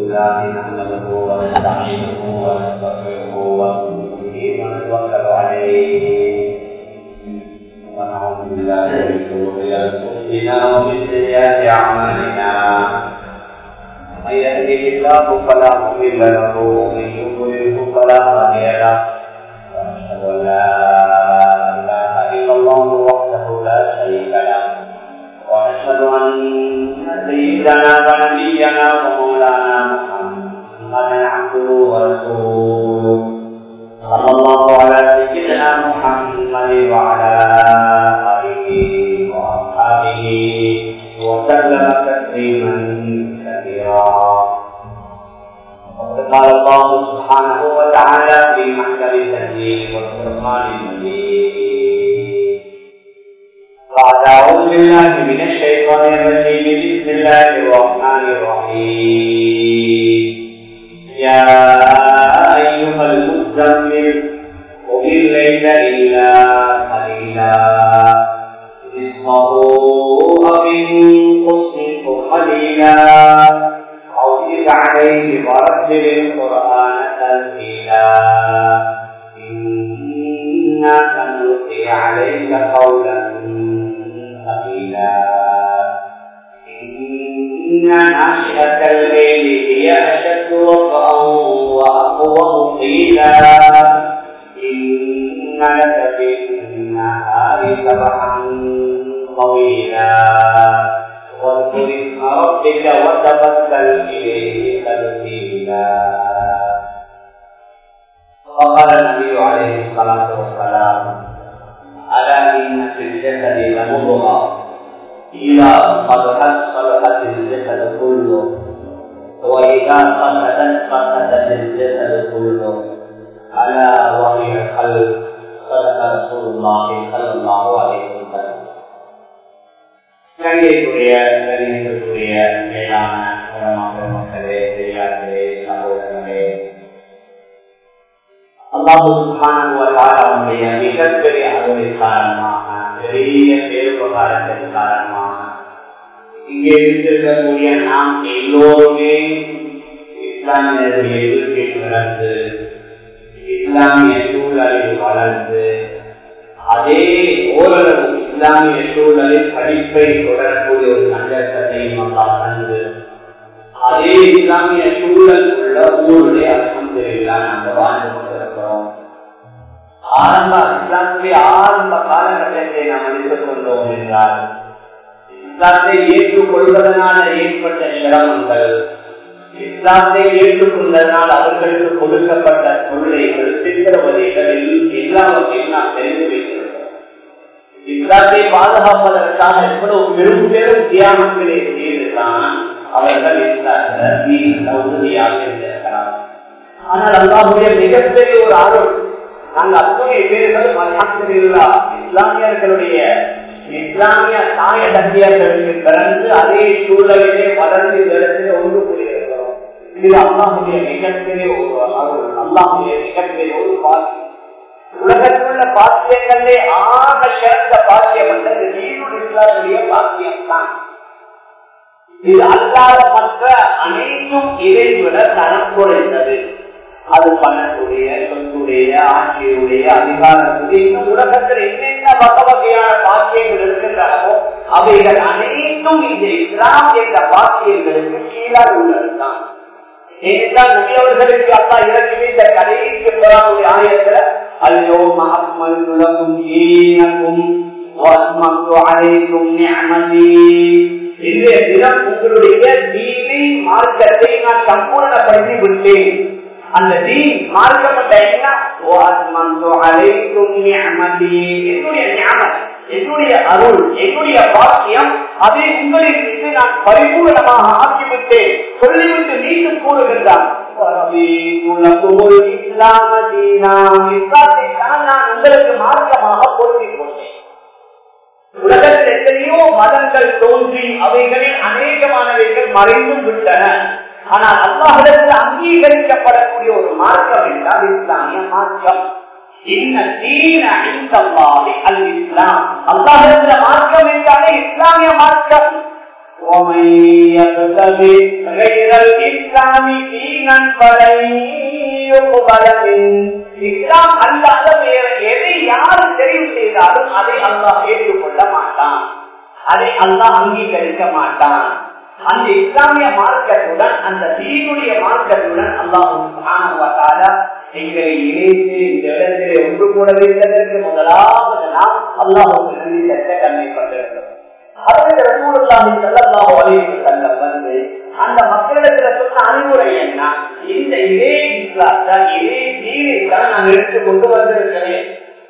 لله نحمده ونستعينه ونستغفره ونؤمن به ونتوكل عليه ونعوذ بالله من شرور انفسنا ومن سيئات اعمالنا من يهده الله فلا مضل له ومن يضلله فلا هادي له واشهد ان لا اله الا الله وحده لا شريك له واشهد ان سيدنا ونبينا ومولانا محمدا عبده ورسوله صلى الله على سيدنا محمد وعلى اله واصحابه وسلم تسليما كثيرا وقد قال الله سبحانه وتعالى في محكم التنزيل والفرقان المجيد بعد أعوذ بالله من الشيطان الرجيم بسم الله الرحمن الرحيم يا أيها المزمل قم الليل إلا قليلا نصفه أو انقص منه قليلا أو زد عليه ورتل القرآن ترتيلا إنا سنلقي عليك قولا ثقيلا إن ناشئة الليل هي أشد وطئا وأقوم قيلا إن لك في النهار سبحا طويلا واذكر اسم ربك وتبتل إليه تبتيلا وقال النبي عليه الصلاة والسلام ألا إن في الجسد لمضغة إذا صلحت صلحت الجسد كله وإذا فسدت فسدت الجسد كله ألا وهي القلب صدق رسول الله صلى الله عليه وسلم கண்ணியத்துடைய கண்ணியத்துடைய மேலான உரமாக மக்களே பெரியார்களே சகோதரர்களே அல்லாஹுடைய மிகப்பெரிய அருளின் காரணமாக பெரிய பேருபகாரத்தின் காரணமாக இங்கே இருந்திருக்கக்கூடிய நாம் எல்லோருமே இஸ்லாமியருடைய வீட்டில் பிறந்து இஸ்லாமிய சூழலில் வளர்ந்து அதே ஓரளவு இஸ்லாமிய சூழலில் படிப்பை தொடரக்கூடிய ஒரு சந்தர்ப்பத்தை மக்கள் தந்து அதே இஸ்லாமிய சூழல் உள்ள ஊருடைய அலமதுல்லா நாங்கள் வாழ்ந்து கொண்டிருக்கிறோம் ஆரம்ப இஸ்லாமுடைய ஆரம்ப காலகட்டத்தை நாம் எடுத்துக் கொண்டோம் என்றால் இஸ்லாத்தை ஏற்றுக்கொள்வதனால ஏற்பட்ட சிரமங்கள் இஸ்லாத்தை ஏற்றுக்கொண்டதனால் அவர்களுக்கு கொடுக்கப்பட்ட தொழிலைகள் சித்திரவதைகளில் எல்லாவற்றையும் நாம் தெரிந்து வைத்திருக்கிறோம் இஸ்லாத்தை பாதுகாப்பதற்காக எவ்வளவு பெரும் பெரும் தியாகங்களை செய்துதான் அவர்கள் இஸ்லாத்துல உறுதியாக இருந்திருக்கிறார் ஆனால் அல்லாஹுடைய மிகப்பெரிய ஒரு ஆர்வம் நாங்கள் அத்தனை பேர்கள் மல்ஹம்துல்லா இஸ்லாமியர்களுடைய இஸ்லாமிய தாய தந்தியர்களுக்கு பிறந்து அதே சூழலிலே வளர்ந்து இந்த இடத்திலே ஒன்று கூடியிருக்கிறோம் இது அல்லாஹுடைய மிகப்பெரிய ஒரு அருள் அல்லாஹுடைய மிகப்பெரிய ஒரு பாக்கியம் உலகத்தில் உள்ள பாக்கியங்களே ஆக சிறந்த பாக்கியம் என்றது நீருள் இஸ்லாமுடைய பாக்கியம் தான் இது அல்லாத மற்ற அனைத்தும் இதைவிட தரம் குறைந்தது அது பணத்துடைய சொத்துடைய ஆட்சியுடைய அதிகாரத்துடைய இன்னும் உலகத்தில் என்னென்ன வகை வகையான பாக்கியங்கள் இருக்கின்றனவோ அவைகள் அனைத்தும் இந்த இஸ்லாம் என்ற பாக்கியங்களுக்கு கீழாக உள்ளதுதான் ஏனென்றால் நபியவர்களுக்கு அப்பா இறக்கி வைத்த கடைசி புறாவுடைய ஆயத்துல அல்லோ மகாத்மனுலகும் ஈனக்கும் அழைக்கும் இன்றைய தினம் உங்களுடைய தீவி மார்க்கத்தை நான் சம்பூர்ணப்படுத்தி விட்டேன் அந்த தீ மார்க்கப்பட்ட என்னுடைய ஞாபகம் என்னுடைய அருள் என்னுடைய பாக்கியம் அதை உங்களின் மீது நான் பரிபூர்ணமாக ஆக்கிவிட்டேன் சொல்லிவிட்டு மீண்டும் கூறுகின்றான் நான் உங்களுக்கு மார்க்கமாக பொருத்தி கொண்டேன் உலகத்தில் எத்தனையோ மதங்கள் தோன்றி அவைகளில் அநேகமானவைகள் மறைந்தும் விட்டன ஆனால் அல்லாஹிடத்தில் அங்கீகரிக்கப்படக்கூடிய ஒரு மார்க்கம் என்றால் இஸ்லாமிய மார்க்கம் அல்லாஹிடத்தில் மார்க்கம் என்றாலே இஸ்லாமிய மார்க்கம் ومن يبتغي غير الإسلام இஸ்லாம் அல்லாத வேற எதை யார் தெரிவு செய்தாலும் அதை அல்லாஹ் ஏற்றுக்கொள்ள மாட்டான் அதை அல்லாஹ் அங்கீகரிக்க மாட்டான் அந்த இஸ்லாமிய மார்க்கத்துடன் அந்த தீனுடைய மார்க்கத்துடன் அல்லாஹ் எங்களை இணைத்து இந்த இடத்திலே ஒன்று கூட வைத்ததற்கு முதலாவது நாம் அல்லாஹுக்கு நன்றி சென்ற கண்மைப்பட்டிருக்கிறோம் அதற்கு ரசூலுல்லாஹி ஸல்லல்லாஹு அலைஹி வஸல்லம் வந்து அந்த மக்களிடத்துல சொன்ன அறிவுரை என்ன இந்த இதே இஸ்லாம் தான் இதே தீனை தான் நான் எடுத்து கொண்டு வந்திருக்கிறேன்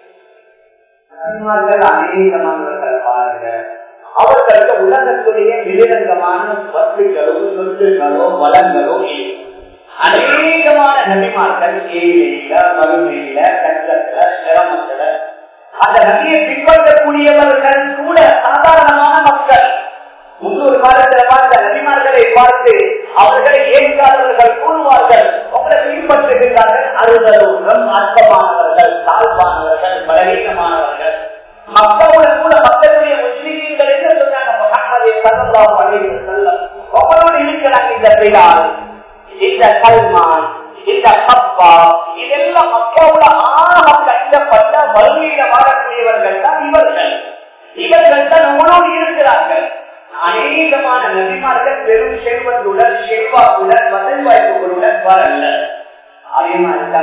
அநேகமானவர்கள் பாருங்க அவர்களுக்கு உலகத்துடைய விலிரங்கமான வஸ்துகளோ சொத்துகளோ வளங்களோ அநேகமான நபிமார்கள் ஏழையில மறுமையில கஷ்டத்துல சிரமத்துல அந்த நபியை பின்பற்றக்கூடியவர்கள் கூட சாதாரணமான மக்கள் முன்னொரு காலத்துல பார்த்த நபிமார்களை பார்த்து அவர்களை ஏற்காதவர்கள் கூறுவார்கள் உங்களை பின்பற்றுகிறார்கள் அறுதலூரம் அற்பமானவர்கள் தாழ்வானவர்கள் பலவீனமானவர்கள் மக்களுடன் கூட மக்களுடைய முஸ்லீம்கள் என்ன சொன்னாங்க முகமது சல்லாஹ் அலைஹி வஸல்லம் உங்களோடு இருக்கிறாங்க இந்த பிலால் இந்த சல்மான் இந்த கப்பா இதெல்லாம் மக்களோட ஆக கஷ்டப்பட்ட வறுமையில வாழக்கூடியவர்கள் தான் இவர்கள் இவர்கள் தான் நம்மளோடு இருக்கிறார்கள் அநேகமான நபிமார்கள் பெரும் செல்வத்துடன் செல்வாக்குடன் வசதி வாய்ப்புகளுடன் வரல அதே மாதிரிதான்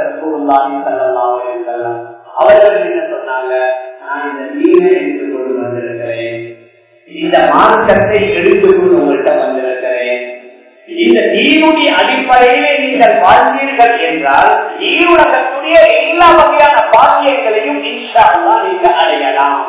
அவர்கள் என்ன சொன்னாங்க நான் இந்த நீரை எடுத்து கொண்டு வந்திருக்கிறேன் இந்த மார்க்கத்தை எடுத்துக்கொண்டு உங்கள்கிட்ட வந்திருக்கிறேன் இந்த தீனுடைய அடிப்படையிலே நீங்கள் வாழ்ந்தீர்கள் என்றால் ஈருலகத்துடைய எல்லா வகையான பாக்கியங்களையும் இன்ஷா நீங்க அடையலாம்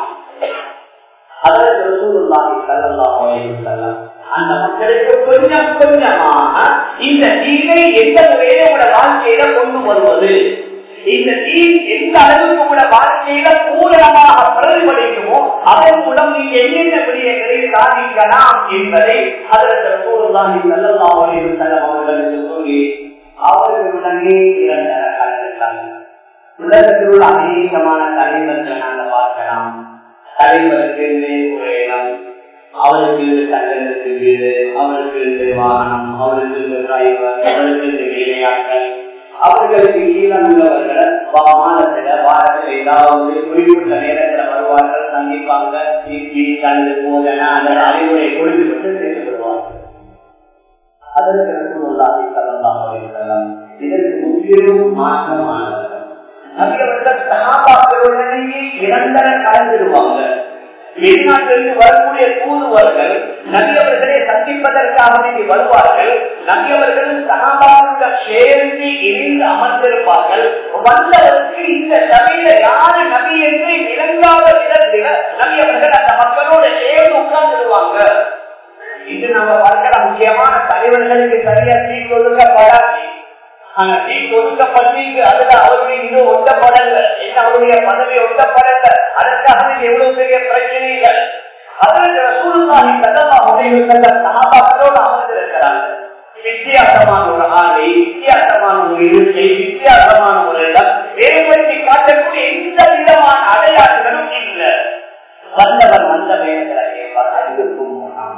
அந்த மக்களுக்கு கொஞ்சம் கொஞ்சமாக இந்த தீனை எந்த முறையில உங்களோட வாழ்க்கையில கொண்டு வருவது இந்த தீ எந்த அளவுக்கு உங்களோட வாழ்க்கையில பூரணமாக பிரதிபலிக்குமோ அதன் மூலம் நீங்க என்னென்ன விடயங்களை சாதிக்கலாம் என்பதை அதற்கு கூறுதான் நல்லதாக அவர்களுக்கு சொல்லி அவர்களுடனே இரண்டர கலந்துட்டாங்க உலகத்தில் உள்ள அநேகமான தலைவர்கள் நாங்கள் பார்க்கலாம் தலைவருக்கு ஒரு இடம் அவருக்கு தங்களுக்கு வீடு அவருக்கு வாகனம் அவருக்கு டிரைவர் அவருக்கு வேலையாட்கள் அவர்களுக்கு கீழே உள்ளவர்களை மாதத்துல வாரத்தில் ஏதாவது குறிப்பிட்ட நேரத்துல வருவார்கள் சந்திப்பாங்க இட்லி கண்டு போதனை அந்த அறிவுரை கொடுத்துவிட்டு சேர்த்து விடுவார்கள் அதற்கு இதற்கு முற்றிலும் மாற்றமானவர்கள் நபியவர்கள் சகாபாக்களுடனேயே நிரந்தர கலந்துடுவாங்க வெளிநாட்டிலிருந்து வரக்கூடிய தூதுவர்கள் நபியவர்களை சந்திப்பதற்காக வேண்டி வருவார்கள் நபியவர்களும் சகாபாக்களுடன் சேர்ந்து இணைந்து அமர்ந்திருப்பார்கள் வந்தவருக்கு இந்த சபையில யாரு நபி என்று விளங்காத விதத்தில் நபியவர்கள் அந்த மக்களோட சேர்ந்து உட்கார்ந்துடுவாங்க இது நம்ம பார்க்கலாம் முக்கியமான தலைவர்களுக்கு சரியா தீர்வு ஒதுக்கப்படாது ஆனா தீர்வு ஒதுக்கப்பட்டு அதுல அவருடைய இது ஒட்டப்படல என்ன அவருடைய பதவி ஒட்டப்படல அதற்காக எவ்வளவு பெரிய பிரச்சனைகள் அதற்கு சூழ்நாளி கதமா முடிவு சகாபாக்களோடு அமர்ந்திருக்கிறாங்க வித்தியாசமான ஒரு ஆலை வித்தியாசமான ஒரு இருக்கை வித்தியாசமான ஒரு இடம் வேறுபடுத்தி காட்டக்கூடிய எந்த விதமான அடையாளங்களும் இல்லை வந்தவர் வந்த வேலைகளை கேட்பார் அறிவிக்கும்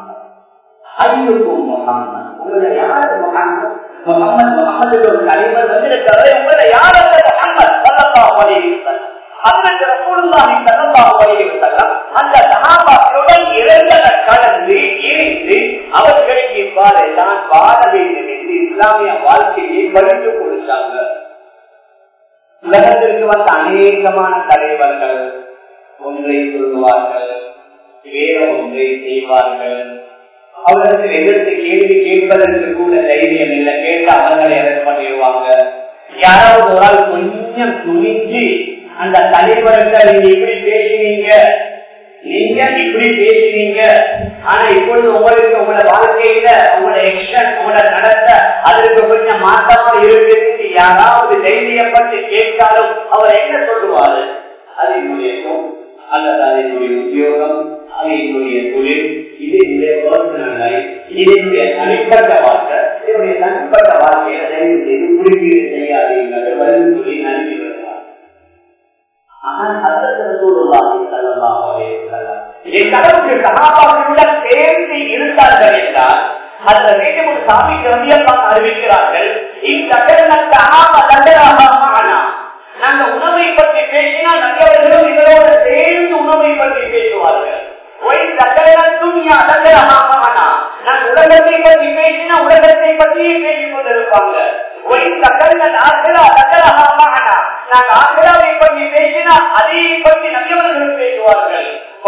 அறிவிக்கும் முகாமல் உங்களை யாரு முகாமல் முகமது முகமது ஒரு தலைவர் வந்திருக்கிறது உங்களை யார் அந்த முகமது சல்லல்லா வலியுறுத்தல் அதற்கு ரசூலுல்லாஹி ஸல்லல்லாஹு அலைஹி வஸல்லம் அந்த சஹாபாக்களுடன் இரண்டர கலந்து இணைந்து அவர்களுக்கு இவ்வாறு தான் வாழ வேண்டும் என்று இஸ்லாமிய வாழ்க்கையை படித்து கொடுத்தாங்க உலகத்திற்கு வந்த அநேகமான தலைவர்கள் ஒன்றை சொல்லுவார்கள் வேற ஒன்றை செய்வார்கள் அவர்களுக்கு எதிர்த்து கேள்வி கேட்பதற்கு கூட தைரியம் இல்லை கேட்டு அவர்களை அரெஸ்ட் பண்ணிடுவாங்க யாராவது ஒரு ஆள் கொஞ்சம் துணிஞ்சு அந்த தலைவர்கள் நீங்க இப்படி பேசினீங்க நீங்க இப்படி பேசினீங்க ஆனா இப்பொழுது உங்களுக்கு உங்களோட வாழ்க்கையில உங்களோட எக்ஷன் உங்களோட நடத்த அதற்கு கொஞ்சம் மாற்றமா இருக்கு யாராவது தைரியப்பட்டு கேட்டாலும் அவர் என்ன சொல்லுவாரு அது என்னுடைய அல்லது அது என்னுடைய உத்தியோகம் அது என்னுடைய தொழில் இது என்னுடைய பர்சனல் லைஃப் இது என்னுடைய தனிப்பட்ட வாழ்க்கை என்னுடைய தனிப்பட்ட வாழ்க்கையை தயவு செய்து குறிப்பீடு செய்யாதீர்கள் பதில் சொல்லி நன்றி வருவார் என் கடவுளுக்கு சகாபாக்களுடன் சேர்ந்து இருந்தார்கள் என்றால் அதுல மீண்டும் ஒரு சாமி ரவியெல்லாம் அறிவிக்கிறார்கள் இத்தகரணத்தை ஆம தண்டராக நாங்க உணவை பற்றி பேசினா நல்லவர்களும் இதோடு சேர்ந்து உணவை பற்றி பேசுவார்கள் நான் உலகத்தை பற்றி பேசினா உலகத்தை பற்றியே பேசிக் கொண்டிருப்பாங்க நாங்க ஆசிராவை பற்றி பேசினா அதை பற்றி நல்லவர்களும் பேசுவார்கள்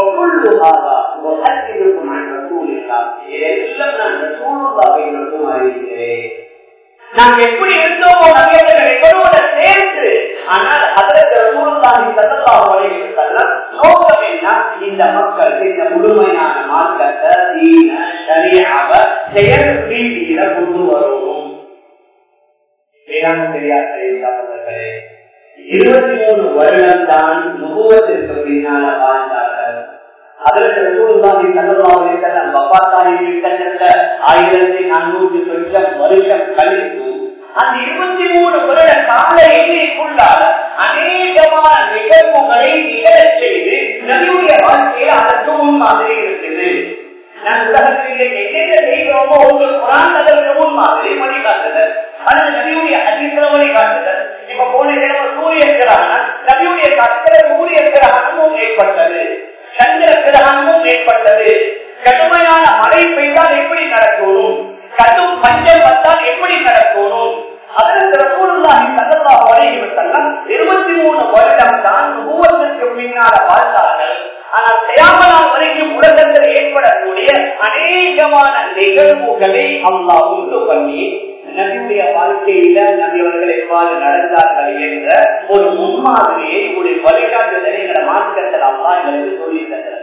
நாம் எப்படி இருந்தோமோ நபியர்கள் எங்களோட சேர்ந்து ஆனால் அதற்கு ரசூலுல்லாஹி ஸல்லல்லாஹு அலைஹி வஸல்லம் நோக்கம் என்ன இந்த மக்கள் இந்த முழுமையான மார்க்கத்தை தீன ஷரீஅவ செயல் ரீதியில கொண்டு வரணும் வேளாண் தெரியாத சகோதரர்களே இருபத்தி மூணு வருடம் தான் நுகுவதற்கு பின்னால வாழ்ந்தார்கள் அதற்கு ரசூலுல்லாஹி ஸல்லல்லாஹு அலைஹி வஸல்லம் வஃபாத்தாகி கிட்டத்தட்ட ஆயிரத்தி நானூற்றி சொச்சம் வருஷம் கழித்து அந்த இருபத்தி மூணு வருட கால எண்ணிக்குள்ளால அநேகமான நிகழ்வுகளை நிகழச் செய்து நபியுடைய வாழ்க்கையில் அதற்கு முன் மாதிரி இருக்குது நான் உலகத்தில் என்னென்ன செய்கிறோமோ ஒரு குரான் அதற்கு முன் மாதிரி வழிகாட்டுதல் அது நபியுடைய அதிர்ஷ்ட வழிகாட்டுதல் இப்ப போன இரவு சூரிய கிரகணம் நபியுடைய கத்திர சூரிய கிரகணமும் ஏற்பட்டது சந்திர கிரகணமும் ஏற்பட்டது கடுமையான மழை பெய்தால் எப்படி நடக்கணும் கடும் பஞ்சம் வந்தால் எப்படி நடக்கணும் அதற்கு ரசூலுல்லாஹி ஸல்லல்லாஹு அலைஹி வஸல்லம் 23 வருடம் தான் நுபுவத்துக்கு பின்னால வாழ்ந்தார்கள் ஆனால் கயாமனால் வரைக்கும் உலகத்தில் ஏற்படக்கூடிய அநேகமான நிகழ்வுகளை அல்லாஹ் உண்டு பண்ணி நபியுடைய வாழ்க்கையில நபி அவர்கள் எவ்வாறு நடந்தார்கள் என்ற ஒரு முன்மாதிரியை ஒரு வழிகாட்டுதலை எங்களை மார்க்கத்தில் அல்லா எங்களுக்கு சொல்லி தந்தார்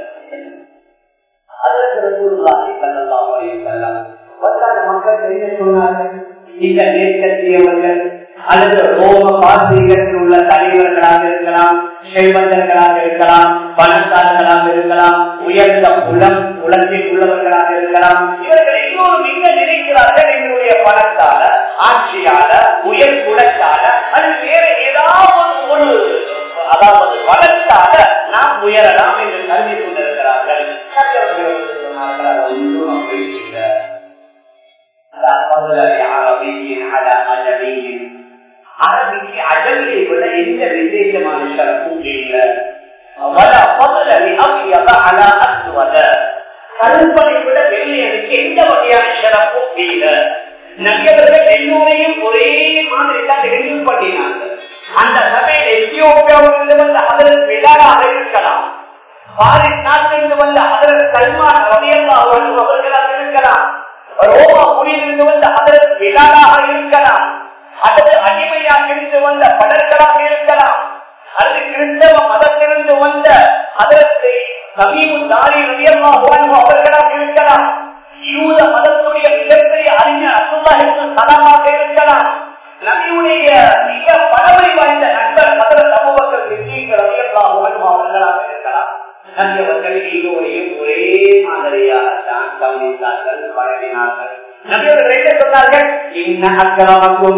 அதற்கு ரசூலுல்லாஹி ஸல்லல்லாஹு அலைஹி வஸல்லம் வந்தாத மக்கள் என்ன சொன்னார்கள் இந்த மேற்கத்தியவர்கள் அல்லது ரோம பாசிரியத்தில் உள்ள தலைவர்களாக இருக்கலாம் செல்வந்தர்களாக இருக்கலாம் பணக்காரர்களாக இருக்கலாம் உயர்ந்த குலம் குலத்தில் உள்ளவர்களாக இருக்கலாம் இவர்கள் எல்லோரும் எங்க நினைக்கிறார்கள் எங்களுடைய பணத்தால ஆட்சியால உயர் குலத்தால அது வேற ஏதாவது ஒரு அதாவது வளர்த்தால நாம் உயரலாம் என்று கருதி கொண்டிருக்கிறார்கள் சொன்னார்கள் ஒன்றும் அப்படி இல்லை அரபிக்கு அழகியை விட எந்த விசேஷமான சிறப்பும் இல்லை கருப்பனை விட வெள்ளையனுக்கு எந்த வகையான சிறப்பும் இல்லை நபியவர்கள் எல்லோரையும் ஒரே மாதிரி தான் தெரிவு பண்ணினாங்க அந்த சபையில் எத்தியோப்பியாவிலிருந்து வந்த அதற்கு விழாவாக இருக்கலாம் பாரிஸ் நாட்டிலிருந்து வந்த அதற்கு சல்மான் ரவியல்லா அவர்களாக இருக்கலாம் ரோமா புரியிலிருந்து வந்த அதற்கு விழாவாக இருக்கலாம் அல்லது அடிமையாக இருந்து வந்த படர்களாக இருக்கலாம் அல்லது கிறிஸ்தவ மதத்திலிருந்து வந்த அதற்கு சமீப தாரி ரவியல்லா அவர்களாக இருக்கலாம் யூத மதத்துடைய மிகப்பெரிய அறிஞர் அசுல்லாஹி சலாமாக இருக்கலாம் நபியுடைய மிக பழமை வாய்ந்த நண்பர் மதுர சமூகத்தில் விஜயங்கள் ரவியல்லா அவர்களாக இருக்கலாம் நபியவர்கள் எல்லோரையும் ஒரே மாதிரியாகத்தான் கவனித்தார்கள் பழகினார்கள் நபியவர்கள் என்ன சொன்னார்கள் இன்ன அக்கிரமக்கும்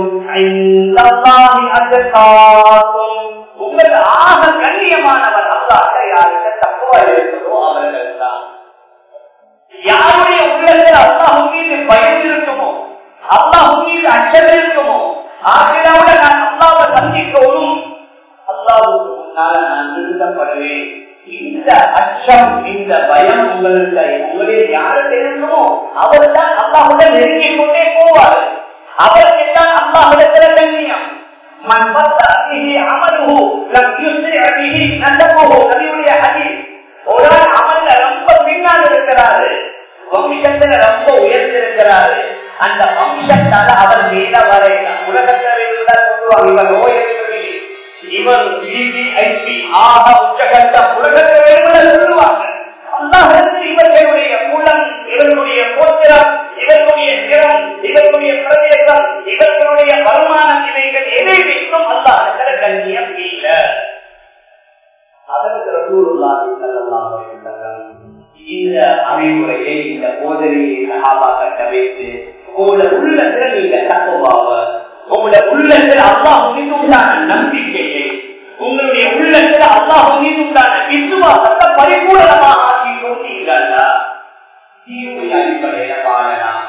உங்கள் ஆக கண்ணியமானவர் அல்லாத யாருக்கு தக்குவா இருக்கிறதோ அவர்கள் தான் யாருடைய உள்ளத்தில் அல்லாஹ் மீது பயம் இருக்குமோ அல்லாஹ் மீது அச்சம் இருக்குமோ ஆகியோட நான் அல்லாவை சந்திக்கவும் அல்லாவுக்கு முன்னால நான் நிறுத்தப்படுவேன் இந்த அச்சம் இந்த பயம் உங்களுக்கு உங்களில் யாருக்கு இருக்குமோ அவர் தான் அல்லாஹுடன் நெருங்கிக் கொண்டே போவார் அவருக்கு தான் அல்லாஹுடத்துல கண்ணியம் மண் பத்திரி அமலுஹு லம் யுஸ்ரி அபிஹி நசபுஹு நபியுடைய ஹதீஸ் ஒரு ஆள் அமல்ல ரொம்ப பின்னால் இருக்கிறாரு வம்சத்துல ரொம்ப உயர்ந்திருக்கிறாரு அந்த வம்சத்தால அவர் மேல வரையில உலகத்தில் சொல்லுவாங்க இவர் நோய் இவர் சிபிஐபி ஆக உச்சகட்ட உலகத்தில் சொல்லுவாங்க இவர்களுடைய குலம் இவர்களுடைய கோத்திரம் இவர்களுடைய நிறம் இவர்களுடைய பிரதேசம் இவர்களுடைய வருமானம் இவைகள் எதை வைக்கும் அல்லாஹ் கண்ணியம் இல்லை அதற்கு ரசூலுல்லாஹி ஸல்லல்லாஹு அலைஹி வஸல்லம் இந்த அமைமுறையை இந்த போதனையை சஹாபாக்கிட்ட வைத்து உங்களோட உள்ளத்துல நீங்க தக்குவாவ உங்களோட உள்ளத்துல அல்லாஹ் மீது உண்டான நம்பிக்கையை உங்களுடைய உள்ளத்துல அல்லாஹ் மீது உண்டான விசுவாசத்தை பரிபூரணமாக ஆக்கி கொண்டீங்களா தீவுடைய அடிப்படையில வாழலாம்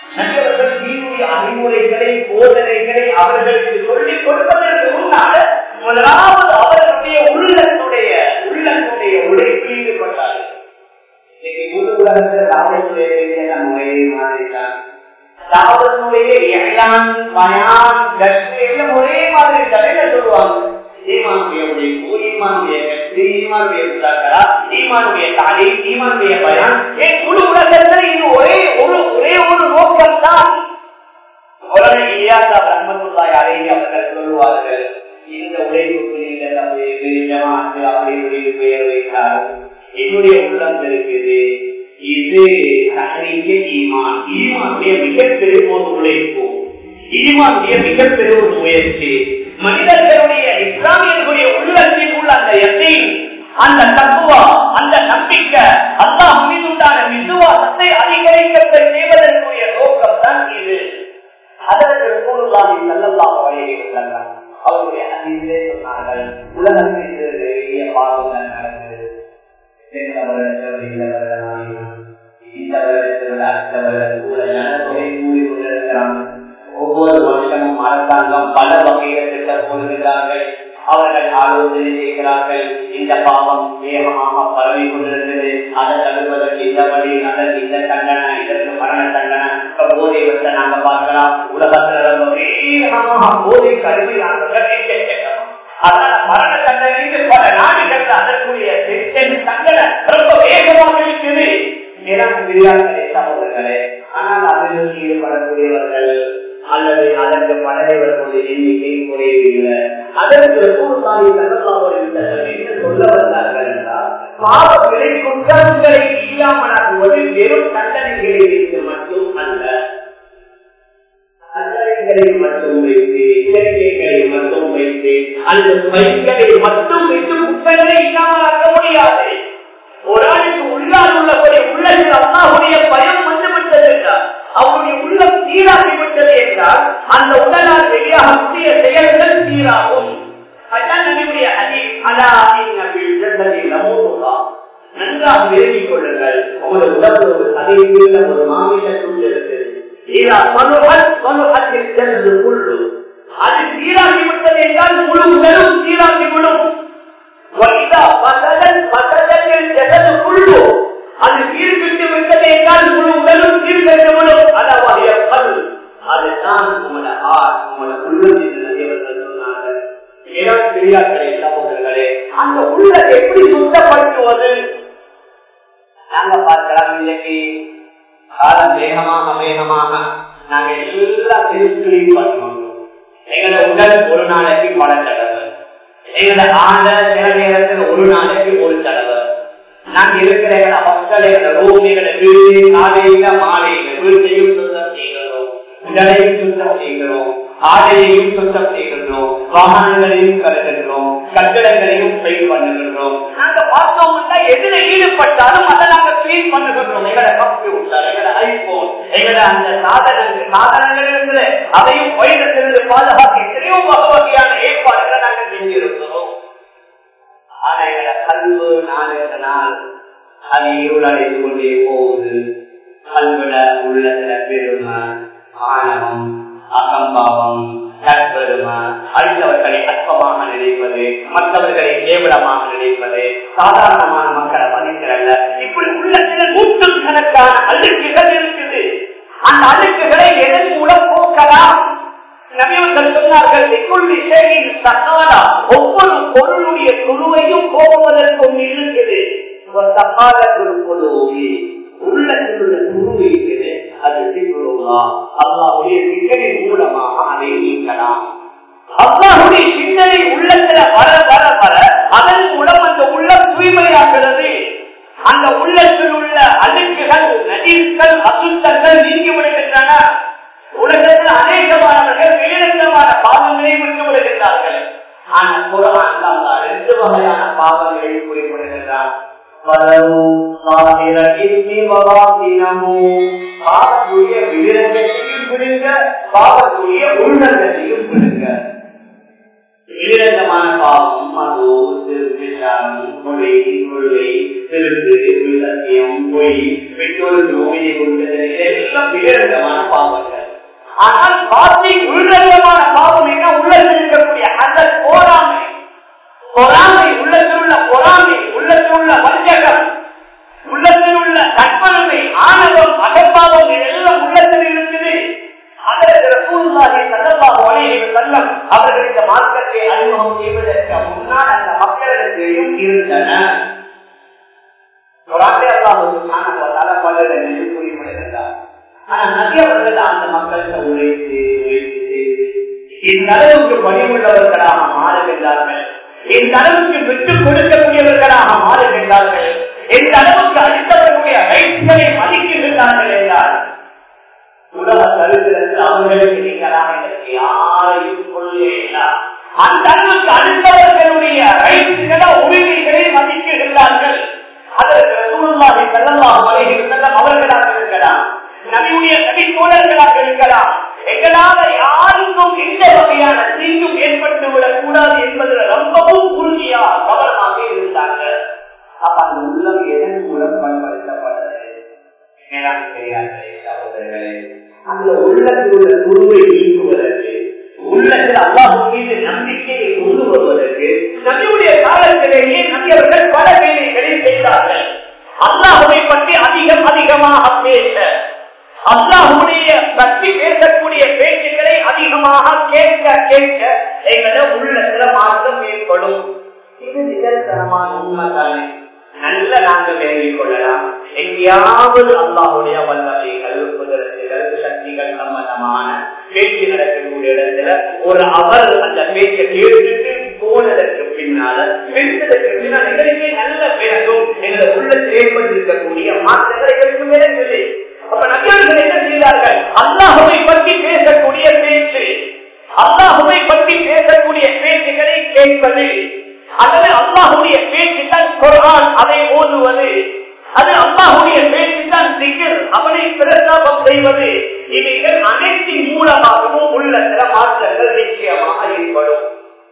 நபியவர்கள் தீனுடைய அறிவுரைகளை போதனைகளை அவர்களுக்கு சொல்லிக் கொடுப்பதற்கு முன்னால முதலாவது அவர்களுடைய உள்ளத்துடைய உள்ளத்துடைய உழைப்பில் ஈடுபட்டார்கள் இன்னைக்கு முழு உலகத்தில் ராவத்துடைய முறையை மாறிட்டார் தாவதனுடைய எல்லாம் பயான் கஷ்ட எல்லாம் ஒரே மாதிரி தலையில சொல்லுவாங்க ஈமானுடைய உழைப்பு ஈமானுடைய கஷ்டி ஈமானுடைய உதாக்கரா ஈமானுடைய தாலி ஈமானுடைய பயான் ஏன் முழு உலகத்தில் இது ஒரே ஒரு ஒரே ஒரு நோக்கம் தான் உடனே இல்லாத ரன்மத்துள்ளாய் அழகி அவர்கள் சொல்லுவார்கள் இந்த உழைப்புக்கு நீங்கள் நம்முடைய ஜமாத்து அப்படி இப்படி பெயர் வைத்தார்கள் என்னுடைய உள்ளம் இருக்குது இது தகரிக்க ஈமான் ஈமானுடைய மிகப்பெரிய ஒரு உழைப்பு ஈமானுடைய மிகப்பெரிய ஒரு முயற்சி மனிதர்களுடைய இஸ்லாமியர்களுடைய உள்ளத்தில் உள்ள அந்த எண்ணை அந்த தத்துவா அந்த நம்பிக்கை அல்லாஹ் மீதுண்டான விசுவாசத்தை அதிகரிக்க செய்வதற்குரிய நோக்கம் தான் இது அதற்கு கூடுதலாக நல்லதாக வழியை உள்ளனர் அவருடைய அதிலே சொன்னார்கள் உலகத்தில் பெரிய பாவங்கள் நடக்குது சென்ற வருடத்தில் இந்த வருடம் இந்த வருடத்தில் அடுத்த வருடம் கூட ஜனத்தொகை கூறி கொண்டிருக்கிறாங்க ஒவ்வொரு வருஷமும் அரசாங்கம் பல வகையில் திட்டம் போடுகிறார்கள் அவர்கள் ஆலோசனை செய்கிறார்கள் இந்த பாவம் வேகமாக பரவி கொண்டிருக்கிறது அதை தடுப்பதற்கு இந்த வழி அதற்கு இந்த தண்டனை இதற்கு மரண தண்டனை போதை வச்ச நாங்க பார்க்கலாம் உலகத்துல ரொம்ப வேகமாக போதை கடுமையானவர்கள் அதனால மரண தண்டனைக்கு பல நாடுகள் அதற்குரிய தண்டனை ரொம்ப வேகமாக இருக்குது எனக்கு தெரியாத சகோதரர்களே ஆனால் அதில் ஈடுபடக்கூடியவர்கள் அல்லது அதற்கு படையவர்களுடைய எண்ணிக்கை குறையவில்லை அதற்கு சொல்ல வந்தார்கள் என்றால் பாவங்களை குற்றங்களை இல்லாமலாக்குவது வெறும் தண்டனைகளை வைத்து மட்டும் அல்ல தண்டனைகளை மட்டும் வைத்து இலக்கியங்களை மட்டும் வைத்து அந்த பைகளை மட்டும் வைத்து குற்றங்களை இல்லாமலாக்க முடியாது ஒரு ஆளுக்கு உள்ளால் உள்ளபடி உள்ளத்தில் அம்மாவுடைய பயம் வந்துவிட்டது என்றார் அவருடைய உள்ளம் சீராகிவிட்டது என்றால் அந்த உடலால் வெளியாகக்கூடிய செயல்கள் சீராகும் நன்றாக விரும்பிக் கொள்ளுங்கள் உங்களது உடம்பு ஒரு சதையில் ஒரு மாமிச துண்டு இருக்குது அது சீராகிவிட்டது என்றால் முழு உடலும் சீராகிவிடும் அது சீர்கிட்டு விட்டது என்றால் முழு உடலும் சீர்கெட்டுவிடும் அதாவது பல் அதுதான் உங்களோட ஆர் உங்களோட உள்ளத்தில் நிறையவர்கள் சொன்னார்கள் பெரியார்களே சகோதரர்களே அந்த உள்ளத்தை எப்படி சுத்தப்படுத்துவது நாங்க பார்க்கலாம் இன்னைக்கு காலம் வேகமாக வேகமாக நாங்க எல்லாம் கிளீன் பண்ணுவோம் எங்களோட உடல் ஒரு நாளைக்கு பல தடவை எங்களோட ஆண்ட சில நேரத்தில் ஒரு நாளைக்கு ஒரு தடவை நாங்க இருக்கிற எங்களோட மக்கள் எங்களோட ரூம் எங்களோட வீடு காலையில மாலையில வீட்டையும் சுத்தம் செய்கிறோம் உடலையும் சுத்தம் செய்கிறோம் ஆடையையும் சுத்தம் செய்கின்றோம் வாகனங்களையும் கருதுகிறோம் கட்டிடங்களையும் பெயிண்ட் பண்ணுகின்றோம் நாங்க பார்த்தோம்னா எதுல ஈடுபட்டாலும் அதை நாங்க கிளீன் பண்ணுகின்றோம் எங்களோட கம்ப்யூட்டர் எங்களோட ஐபோன் எங்களோட அந்த சாதனங்கள் சாதனங்கள் இருக்குது அதையும் பயிரத்திலிருந்து பாதுகாக்க எத்தனையோ வகை வகையான ஏற்பாடுகளை நாங்க செஞ்சிருக்கிறோம் ஆனா எங்களோட கல்வு நாளுக்கு நாள் அது இருளடைந்து கொண்டே போகுது கல்விட உள்ளத்துல பெருமை ஆணவம் அகம்பாவம் தற்பெருமை அடுத்தவர்களை அற்பமாக நினைப்பது மற்றவர்களை கேவலமாக நினைப்பது சாதாரணமான மக்களை மதிக்கிறல்ல இப்படி உள்ளத்துல நூற்றுக்கணக்கான அழுக்குகள் இருக்குது அந்த அழுக்குகளை எதன் மூலம் போக்கலாம் நபியவர்கள் சொன்னார்கள் சகாலா ஒவ்வொரு பொருளுடைய குழுவையும் போவதற்கும் இருக்குது சகால குரு பொழுவி உள்ளத்தில் உள்ள குரு இருக்குது அது சிக்குருவா அல்லாவுடைய சிந்தனை மூலமாக அதை நீக்கலாம் அல்லாவுடைய சிந்தனை உள்ளத்துல வர வர வர அதன் மூலம் அந்த உள்ளம் தூய்மையாகிறது அந்த உள்ளத்தில் உள்ள அழுக்குகள் நடிகள் அசுத்தங்கள் நீங்கி விடுகின்றன உலகத்தில் அநேகமானவர்கள் வெளிநகரமான பாவங்களை விட்டு விடுகின்றார்கள் ஆனால் குரான் அல்லா ரெண்டு வகையான பாவங்களை குறிப்பிடுகின்றார் பாவத்துடைய விழுங்கத்தையும் பிடுங்க பாவத்துடைய உள்நங்கத்தையும் பிடுங்க வெளிரங்கமான பாவம் மது திருப்பிஷம் கொலை கொள்ளை திருப்பு சத்தியம் பொய் பெற்றோருக்கு நோயை கொடுத்தது இதெல்லாம் வெளிரங்கமான பாவங்கள் ஆனால் பாத்தி உள்ரங்கமான பாவம் என்ன உள்ளத்தில் இருக்கக்கூடிய அந்த போராமை பொறாமை உள்ளத்தில் உள்ள பொறாமை உள்ளத்தில் உள்ள வஞ்சகம் உள்ளத்தில் உள்ள கற்பனை ஆணவம் அகப்பாவம் இதெல்லாம் உள்ளத்தில் இருக்குது அவர்கள் இந்த மார்க்கத்தை அறிமுகம் செய்வதற்கு முன்னால் அந்த மக்களிடத்திலேயும் இருந்தன அந்த மக்களுக்கு உழைத்து உழைத்து இந்த அளவுக்கு பணிவுள்ளவர்களாக மாறுகின்றார்கள் இந்த அளவுக்கு விட்டுக் கொடுக்கக்கூடியவர்களாக மாறுகின்றார்கள் எந்த அளவுக்கு அளித்தவர்களுடைய ரைட்களை மதிக்கின்றார்கள் என்றால் உலக கருத்திலிருந்து அவர்களுக்கு நீங்களாக எனக்கு யாரையும் கொள்ளேனா அந்த அளவுக்கு அடுத்தவர்களுடைய ரைட்ஸ்களை உரிமைகளை மதிக்கின்றார்கள் அதற்கு ரசூலுல்லாஹி ஸல்லல்லாஹு அலைஹி வஸல்லம் அவர்களாக இருக்கலாம் நபியுடைய நபி தோழர்களாக இருக்கலாம் எங்களால யாருக்கும் எந்த வகையான தீங்கும் ஏற்பட்டு விடக் கூடாது என்பதில் ரொம்பவும் உறுதியாக கவனமாக இருந்தாங்க அப்ப அந்த உள்ளம் எதன் மூலம் பண்படுத்தப்பட்டது மேலாண் பெரியார்களே சகோதரர்களே அந்த உள்ளத்தில் உள்ள குருவை நீக்குவதற்கு உள்ளத்தில் அல்லாஹ் மீது நம்பிக்கையை கொண்டு வருவதற்கு நபியுடைய காலத்திலேயே நபியவர்கள் பல வேலைகளை செய்தார்கள் அல்லாஹுவை பற்றி அதிகம் அதிகமாக பேச அல்லாஹுடைய பற்றி பேசக்கூடிய பேச்சுக்களை அதிகமாக கேட்க கேட்க எங்கள உள்ளத்துல மாற்றம் ஏற்படும் இது நிகழ்த்தனமான உண்மைதானே நல்ல நாங்கள் வேண்டிக் கொள்ளலாம் எங்கேயாவது அல்லாஹுடைய வல்லமைகள் குதிரத்துகள் சக்திகள் சம்பந்தமான பேச்சு நடக்கக்கூடிய இடத்துல ஒரு அவர் அந்த பேச்சை கேட்டுட்டு போனதற்கு பின்னால பேசுவதற்கு பின்னால் நிகழ்ச்சியை நல்ல பிறகும் எங்களை உள்ளத்தில் ஏற்பட்டிருக்கக்கூடிய மாற்றங்களை எங்களுக்கு விளங்கவில்லை அப்ப நபியர்கள் என்ன செய்தார்கள் அல்லாஹுவை பற்றி பேசக்கூடிய பேச்சு அல்லாஹுவை பற்றி பேசக்கூடிய பேச்சுகளை கேட்பது அல்லது அல்லாஹுடைய பேச்சு தான் குரான் அதை ஓதுவது அது அல்லாஹுடைய பேச்சு தான் திகர் அவனை பிரசாபம் செய்வது இவைகள் அனைத்தின் மூலமாகவும் உள்ள சில மாற்றங்கள் நிச்சயமாக ஏற்படும்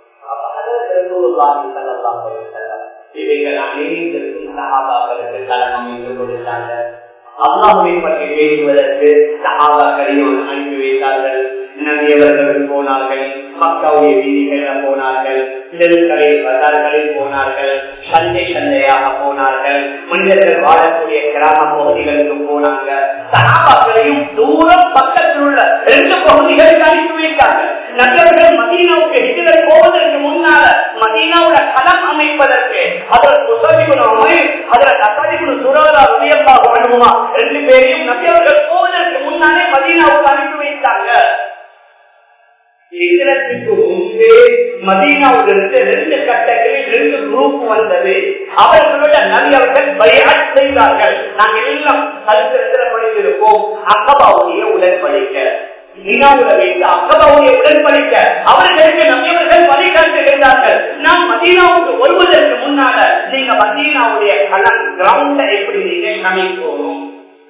இவைகள் அனைத்திற்கும் சகாபாக்களுக்கு காரணம் என்று கொடுத்தாங்க அல்லாஹுவை பற்றி பேசுவதற்கு சகாபாக்களையும் அனுப்பி வைத்தார்கள் நபியவர்கள் போனார்கள் மக்காவுடைய வீதிகளில் போனார்கள் தெருக்களில் பசார்களில் போனார்கள் சந்தை சந்தையாக போனார்கள் மனிதர்கள் வாழக்கூடிய கிராம பகுதிகளுக்கு போனாங்க சகாபாக்களையும் தூரம் பக்கத்தில் உள்ள ரெண்டு பகுதிகளுக்கு அனுப்பி வைத்தாங்க நபர்கள் மதீனாவுக்கு ஹிஜரத் போவதற்கு முன்னால மதீனாவோட களம் அமைப்பதற்கு அதற்கு உசதிகுணமே அதில் அசதிகுண சுரதா உதயமாக வேண்டுமா ரெண்டு பேரையும் நபியவர்கள் போவதற்கு முன்னாலே மதீனாவுக்கு அனுப்பி வைத்தாங்க ஹிஜரத்துக்கு முன்பே மதீனாவிலிருந்து ரெண்டு கட்டங்களில் ரெண்டு குரூப் வந்தது அவர்களோட நபி அவர்கள் பயாட் செய்தார்கள் நாங்கள் எல்லாம் சரித்திரத்தில் படித்திருப்போம் அக்கபாவுடைய உடன்படிக்க மீனாவுல வைத்து அக்கபாவுடைய உடன்படிக்க அவர்களுக்கு நம்பியவர்கள் வழிகாட்டுகிறார்கள் நாம் மதீனாவுக்கு வருவதற்கு முன்னால நீங்க மதீனாவுடைய களம் கிரவுண்ட எப்படி நீங்க கணிப்போம்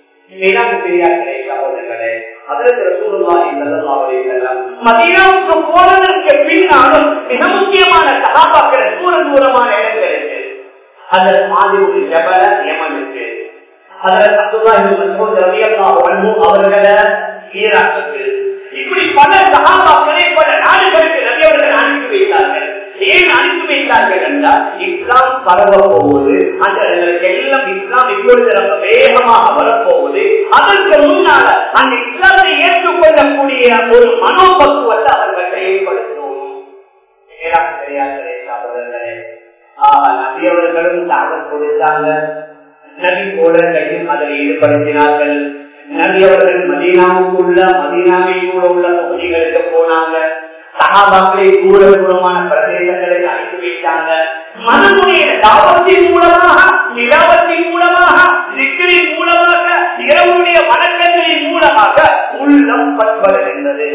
மதீனாவுக்கு போனதற்கு பின்னாலும் மிக முக்கியமான சகாபாக்கள் தூர தூரமான இடங்களுக்கு அதன் மாதிரி ஜபல யமனுக்கு அதன் அவர்களை ஈராக்குக்கு இப்படி பல சகாபாக்களை பல நாடுகளுக்கு நபியவர்கள் அனுப்பி வைத்தார்கள் ஏன் அனுப்பி வைத்தார்கள் என்றால் இஸ்லாம் பரவ போவது அந்த எல்லாம் இஸ்லாம் இப்பொழுது ரொம்ப வேகமாக வரப்போகுது அதற்கு முன்னால அந்த இஸ்லாத்தை ஏற்றுக்கொள்ளக்கூடிய ஒரு மனோபக்குவத்தை அவர்கள் ஏற்படுத்தணும் நபியவர்களும் தாகம் கொடுத்தாங்க நபி தோழர்களையும் அதில் ஈடுபடுத்தினார்கள் நபி அவர்கள் மதீனாவுக்குள்ள மதீனாவை கூட உள்ள பகுதிகளுக்கு போனாங்க சகாபாக்களை தூர தூரமான பிரதேசங்களை அனுப்பி வைத்தாங்க மனமுடைய தாபத்தின் மூலமாக நிலாபத்தின் மூலமாக சிக்கலின் மூலமாக இரவுடைய வணக்கங்களின் மூலமாக உள்ளம் பண்படுகின்றது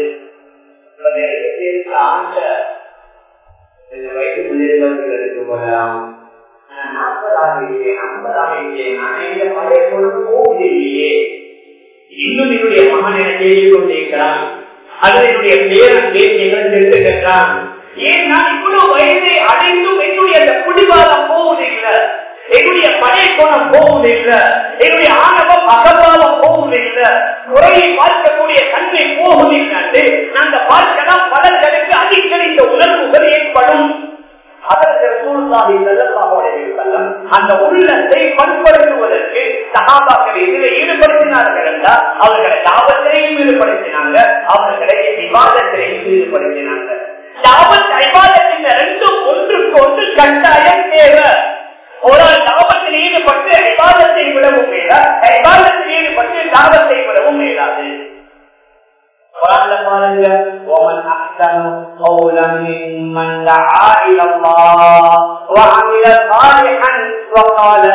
வயது பிள்ளைகளுக்கு போகலாம் நாற்பதாக இருக்கேன் ஐம்பதாக இருக்கேன் நான் பழைய பொழுது போவதில்லையே இன்னும் என்னுடைய மகன் என கேட்டுக் கொண்டிருக்கிறான் அல்லது என்னுடைய பேரன் பேர் நிகழ்ந்திருக்கிறான் ஏன் நான் இவ்வளவு அடைந்தும் என்னுடைய அந்த பிடிவாதம் போவதில்லை என்னுடைய படை குணம் போவதில்லை என்னுடைய ஆணவம் அகபாவம் போவதில்லை குறையை பார்க்கக்கூடிய தன்மை போவதில்லை அந்த பார்க்கலாம் பலர்களுக்கு அடிக்கடி இந்த உணர்வுகள் ஏற்படும் அதற்கு ரசூலுல்லாஹி ஸல்லல்லாஹு அலைஹி வஸல்லம் அந்த உள்ளத்தை பண்படுத்துவதற்கு சஹாபாக்கள் இதில் ஈடுபடுத்தினார்கள் என்றால் அவர்களை தாவத்திலையும் ஈடுபடுத்தினாங்க அவர்களை விவாதத்திலையும் ஈடுபடுத்தினாங்க தாவத் ஐபாதத் இந்த ரெண்டும் ஒன்றுக்கு ஒன்று கட்டாயம் தேவை ஒரு ஆள் தாபத்தில் ஈடுபட்டு ஐபாதத்தை விடவும் மேலா ஐபாதத்தில் ஈடுபட்டு தாபத்தை விடவும் மேலாது قرآن பாருங்க ومن أحسن قولا ممن دعا إلى الله وعمل صالحا وقال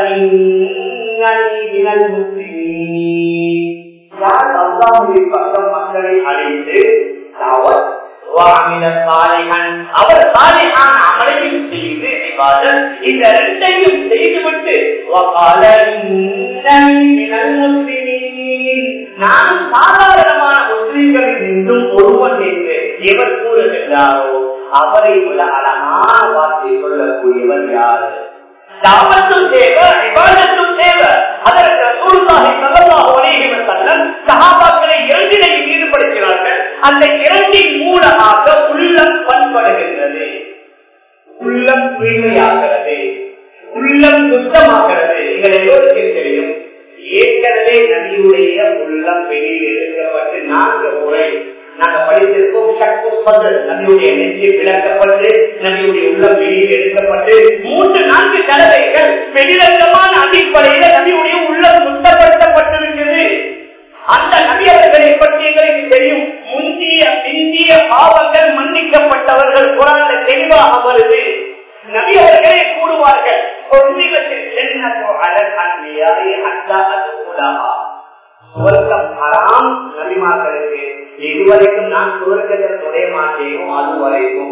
إنني من المسلمين யார் அல்லாஹுவின் பக்கம் மக்களை அழைத்து தாவத் وعمل صالحا அவர் சாலிஹான அமலையும் செய்து இபாதத் இந்த ரெண்டையும் செய்துவிட்டு وقال إنني من المسلمين நான் சாதாரணமான முஸ்லிம்களில் நின்றும் ஒருவன் என்று எவர் கூறுகின்றாரோ அவரை விட அழகான வார்த்தை சொல்லக்கூடியவர் யாரு தாமத்தும் தேவை விவாதத்தும் தேவை அதற்கு ரசூலுல்லாஹி ஸல்லல்லாஹு அலைஹி வஸல்லம் சஹாபாக்களை இரண்டினையும் ஈடுபடுத்தினார்கள் அந்த இரண்டின் மூலமாக உள்ளம் பண்படுகின்றது உள்ளம் தூய்மையாகிறது உள்ளம் சுத்தமாகிறது எங்கள் எல்லோருக்கும் தெரியும் ஏற்கனவே நபியுடைய உள்ளம் வெளியில் எடுக்கப்பட்டு நான்கு முறை நாங்க படித்திருக்கோம் சக்தி பதில் நபியுடைய நெஞ்சு விளக்கப்பட்டு நபியுடைய உள்ளம் வெளியில் எடுக்கப்பட்டு மூன்று நான்கு தடவைகள் வெளிரங்கமான அடிப்படையில நபியுடைய உள்ளம் சுத்தப்படுத்தப்பட்டிருக்கிறது அந்த நபி அவர்களை பற்றி எங்களுக்கு தெரியும் முந்திய பிந்திய பாவங்கள் மன்னிக்கப்பட்டவர்கள் குரான்ல தெளிவாக வருது நபி அவர்களே கூறுவார்கள் சொர்க்கத்தில் ஜன்னத்து அலல் அன்பியாய் அத்தா அது உலகா சுவர்க்கம் ஹராம் நபிமார்களுக்கு இதுவரைக்கும் நான் சுவர்க்கத்தில் நுழைய மாட்டேனோ அது வரைக்கும்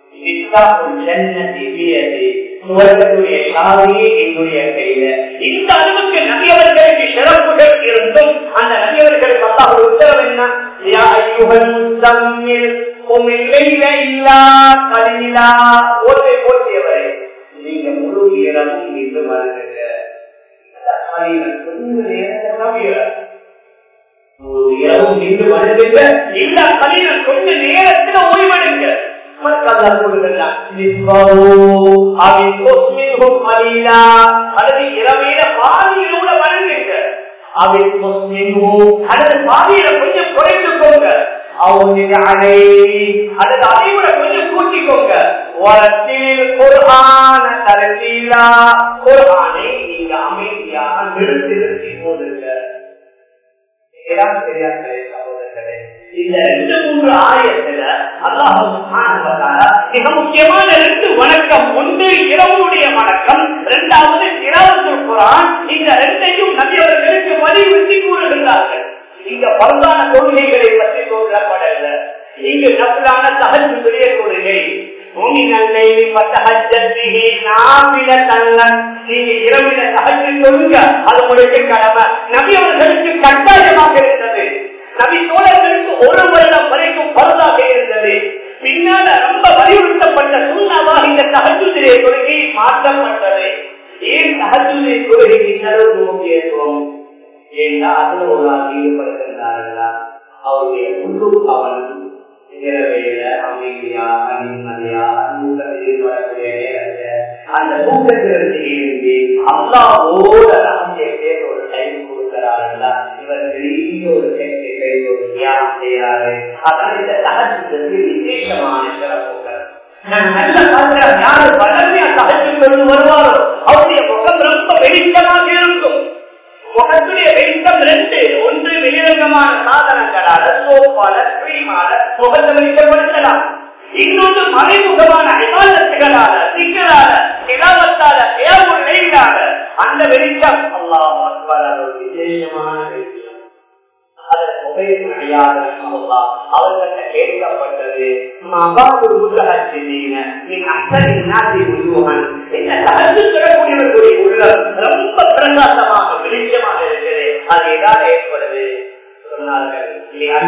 சுவர்க்கத்துடைய சாவியே என்னுடைய கையில இந்த அளவுக்கு நபியவர்களுக்கு சிறப்புகள் இருந்தும் அந்த நபியவர்களுக்கு அல்லா ஒரு உத்தரவு என்ன யா ஐயுகல் முஸ்தம்மில் உமில்லைல இல்லா கலிலா ஓட்டை போட்டியவரை நீங்க முழு இடமும் இன்று வருகிற கொஞ்ச நேரத்தை நம்பியவர் இரவும் நின்று வருகின்ற எல்லா கலிலும் கொஞ்ச நேரத்தில் ஓய்வெடுங்க இரவையில பாதியிலூட வழங்குங்க அல்லது பாதியில கொஞ்சம் குறைந்து போங்க அல்லது அதை விட கொஞ்சம் கூட்டிக்கோங்க குரானை நீங்க அமைதியாக நிறுத்தி நிறுத்தி போதுங்க தெரியாது சகோதரர்களே இந்த ரெண்டு மூன்று ஆயத்துல அல்லாஹ் மிக முக்கியமான ரெண்டு வணக்கம் ஒன்று இரவுடைய வணக்கம் இரண்டாவது இரவு குரான் இந்த ரெண்டையும் நபியவர்களுக்கு வலியுறுத்தி கூறுகின்றார்கள் இங்க பரந்தான கொள்கைகளை பற்றி சொல்லப்படல இங்கு நபலான சகஜுடைய கொள்கை இரவில சகஜு சொல்லுங்க அது உங்களுக்கு கடமை நபி அவர்களுக்கு கட்டாயமாக இருந்தது நபி தோழர்களுக்கு ஒரு வருடம் வரைக்கும் பருதாக இருந்தது பின்னால ரொம்ப வலியுறுத்தப்பட்ட சூழ்நாவாக இந்த சகஜுதிரை கொள்கை மாற்றப்பட்டது ஏன் சகஜுதிரை கொள்கைக்கு சிறப்பு முக்கியத்துவம் ஏன்னா அதுல ஒரு ஆள் ஈடுபடுகின்றார்களா அவருடைய முழு கவனம் இரவையில அமைதியாக நிம்மதியாக தூக்கத்தில் வரக்கூடிய நேரத்துல அந்த தூக்கத்திலிருந்து இருந்து அல்லாவோட ரகசியத்தை ஒரு டைம் கொடுக்கிறார்களா இவர் பெரிய ஒரு சேர்க்கை ஒரு தியானம் செய்யறாரு அதான் இந்த சகஜத்துக்கு விசேஷமான சிறப்புகள் நான் நல்ல பார்க்கிறேன் யாரு வளர்மையா சகஜம் கொண்டு வருவாரோ அவருடைய முகம் ரொம்ப வெளிச்சமாக இருக்கும் முகத்துடைய வெளிச்சம் ரெண்டு ஒன்று வெளிரங்கமான சாதனங்களால சோப்பால கிரீமால முகத்தை வெளிச்சப்படுத்தலாம் இன்னொன்று மறைமுகமான விவாதத்துகளால சிக்கலால இலாவத்தால ஏவும் நெய்தால அந்த வெளிச்சம் அல்லாஹ் அக்பர் ஒரு விசேஷமான வெளிச்சம் அவர்கிட்ட கேட்கப்பட்டது என்ன கலந்து பெறக்கூடியவர்களுடைய உள்ளம் ரொம்ப பிரகாசமாக வெளிச்சமாக இருக்குது அது எதால ஏற்படுது சொன்னார்கள்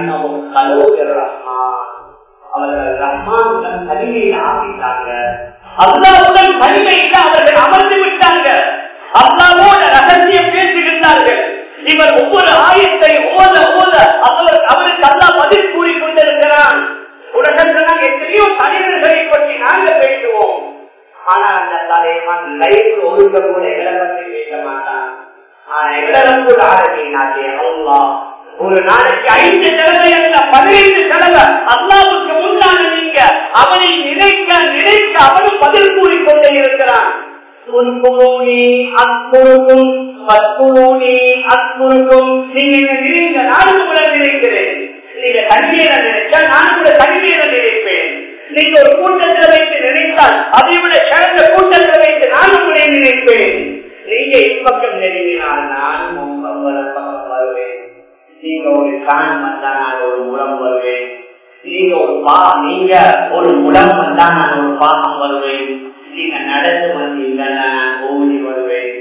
ரஹ்மான் அவர்கள் ரஹ்மான் தனிமையில் ஆகிட்டாங்க அல்லாவுடன் தனிமையில் அவர்கள் அமர்ந்து விட்டாங்க அல்லாவோட ரகசியம் பேசுகின்றார்கள் இவர் ஒவ்வொரு ஆயத்தை ஓத ஓத அவர் அவருக்கு அல்லா பதில் கூறிக் கொண்டிருக்கிறான் உலகத்தில் எத்தனையோ தலைவர்களை பற்றி நாங்கள் பேசுவோம் ஆனா அந்த தலைவன் லைஃப் ஒழுங்க கூட இளவத்தை பேச மாட்டான் ஆனா இளவரசு ஆரம்பினாலே அல்லா ஒரு நாளைக்கு ஐந்து தடவை அல்ல பதினைந்து தடவை அல்லாவுக்கு முன்னால நீங்க அவனை நினைக்க நினைக்க அவனும் பதில் கூறிக்கொண்டே இருக்கிறான் துன்புனி அற்புறுக்கும் பற்புனி அற்புறுக்கும் நீங்க நினைங்க நானும் கூட நினைக்கிறேன் நீங்க தண்ணீரை நினைச்சா நான் கூட தண்ணீரை நினைப்பேன் நீங்க ஒரு கூட்டத்தில் வைத்து நினைத்தால் அதை விட சிறந்த கூட்டத்தில் வைத்து நான் உங்களை நினைப்பேன் நீங்க இப்பக்கம் நெருங்கினால் நான் முகம் பக்கம் வருவேன் நீங்க ஒரு கான் வந்தா நான் ஒரு முடம் வருவேன் நீங்க ஒரு பா நீங்க ஒரு முடம் வந்தா நான் ஒரு பாகம் வருவேன் நீங்க நடந்து வந்தீங்கன்னா நான் ஓடி வருவேன்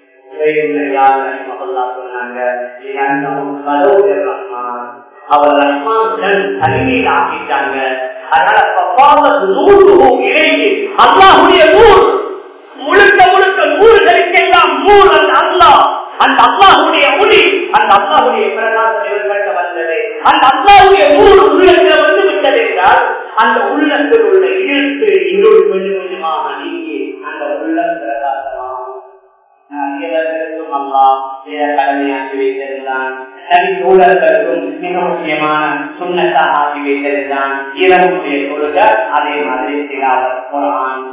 அவர் ரஹ்மான் தனிமையில் ஆக்கிட்டாங்க அல்லாஹுடைய நூல் முழுக்க முழுக்க நூறுகளுக்கெல்லாம் நூல் அந்த அல்லாஹ் அந்த அல்லாஹுடைய ஒளி அந்த அல்லாஹுடைய பிரகாசம் இவர்கிட்ட வந்தது அந்த அல்லாஹுடைய நூறு உள்ளத்தில் வந்து விட்டது என்றால் அந்த உள்ளத்தில் உள்ள இருட்டு இருள் கொஞ்சம் கொஞ்சமாக நீங்கி அந்த உள்ளம் பிரகாசமாகும் இவர்களுக்கும் அல்லா சில கடமையாக்கி வைத்திருந்தான் தனி சூழல்களுக்கும் மிக முக்கியமான சுண்ணத்தாக ஆக்கி வைத்திருந்தான் இரவுடைய கொள்க அதே மாதிரி சிலாவர் குரான்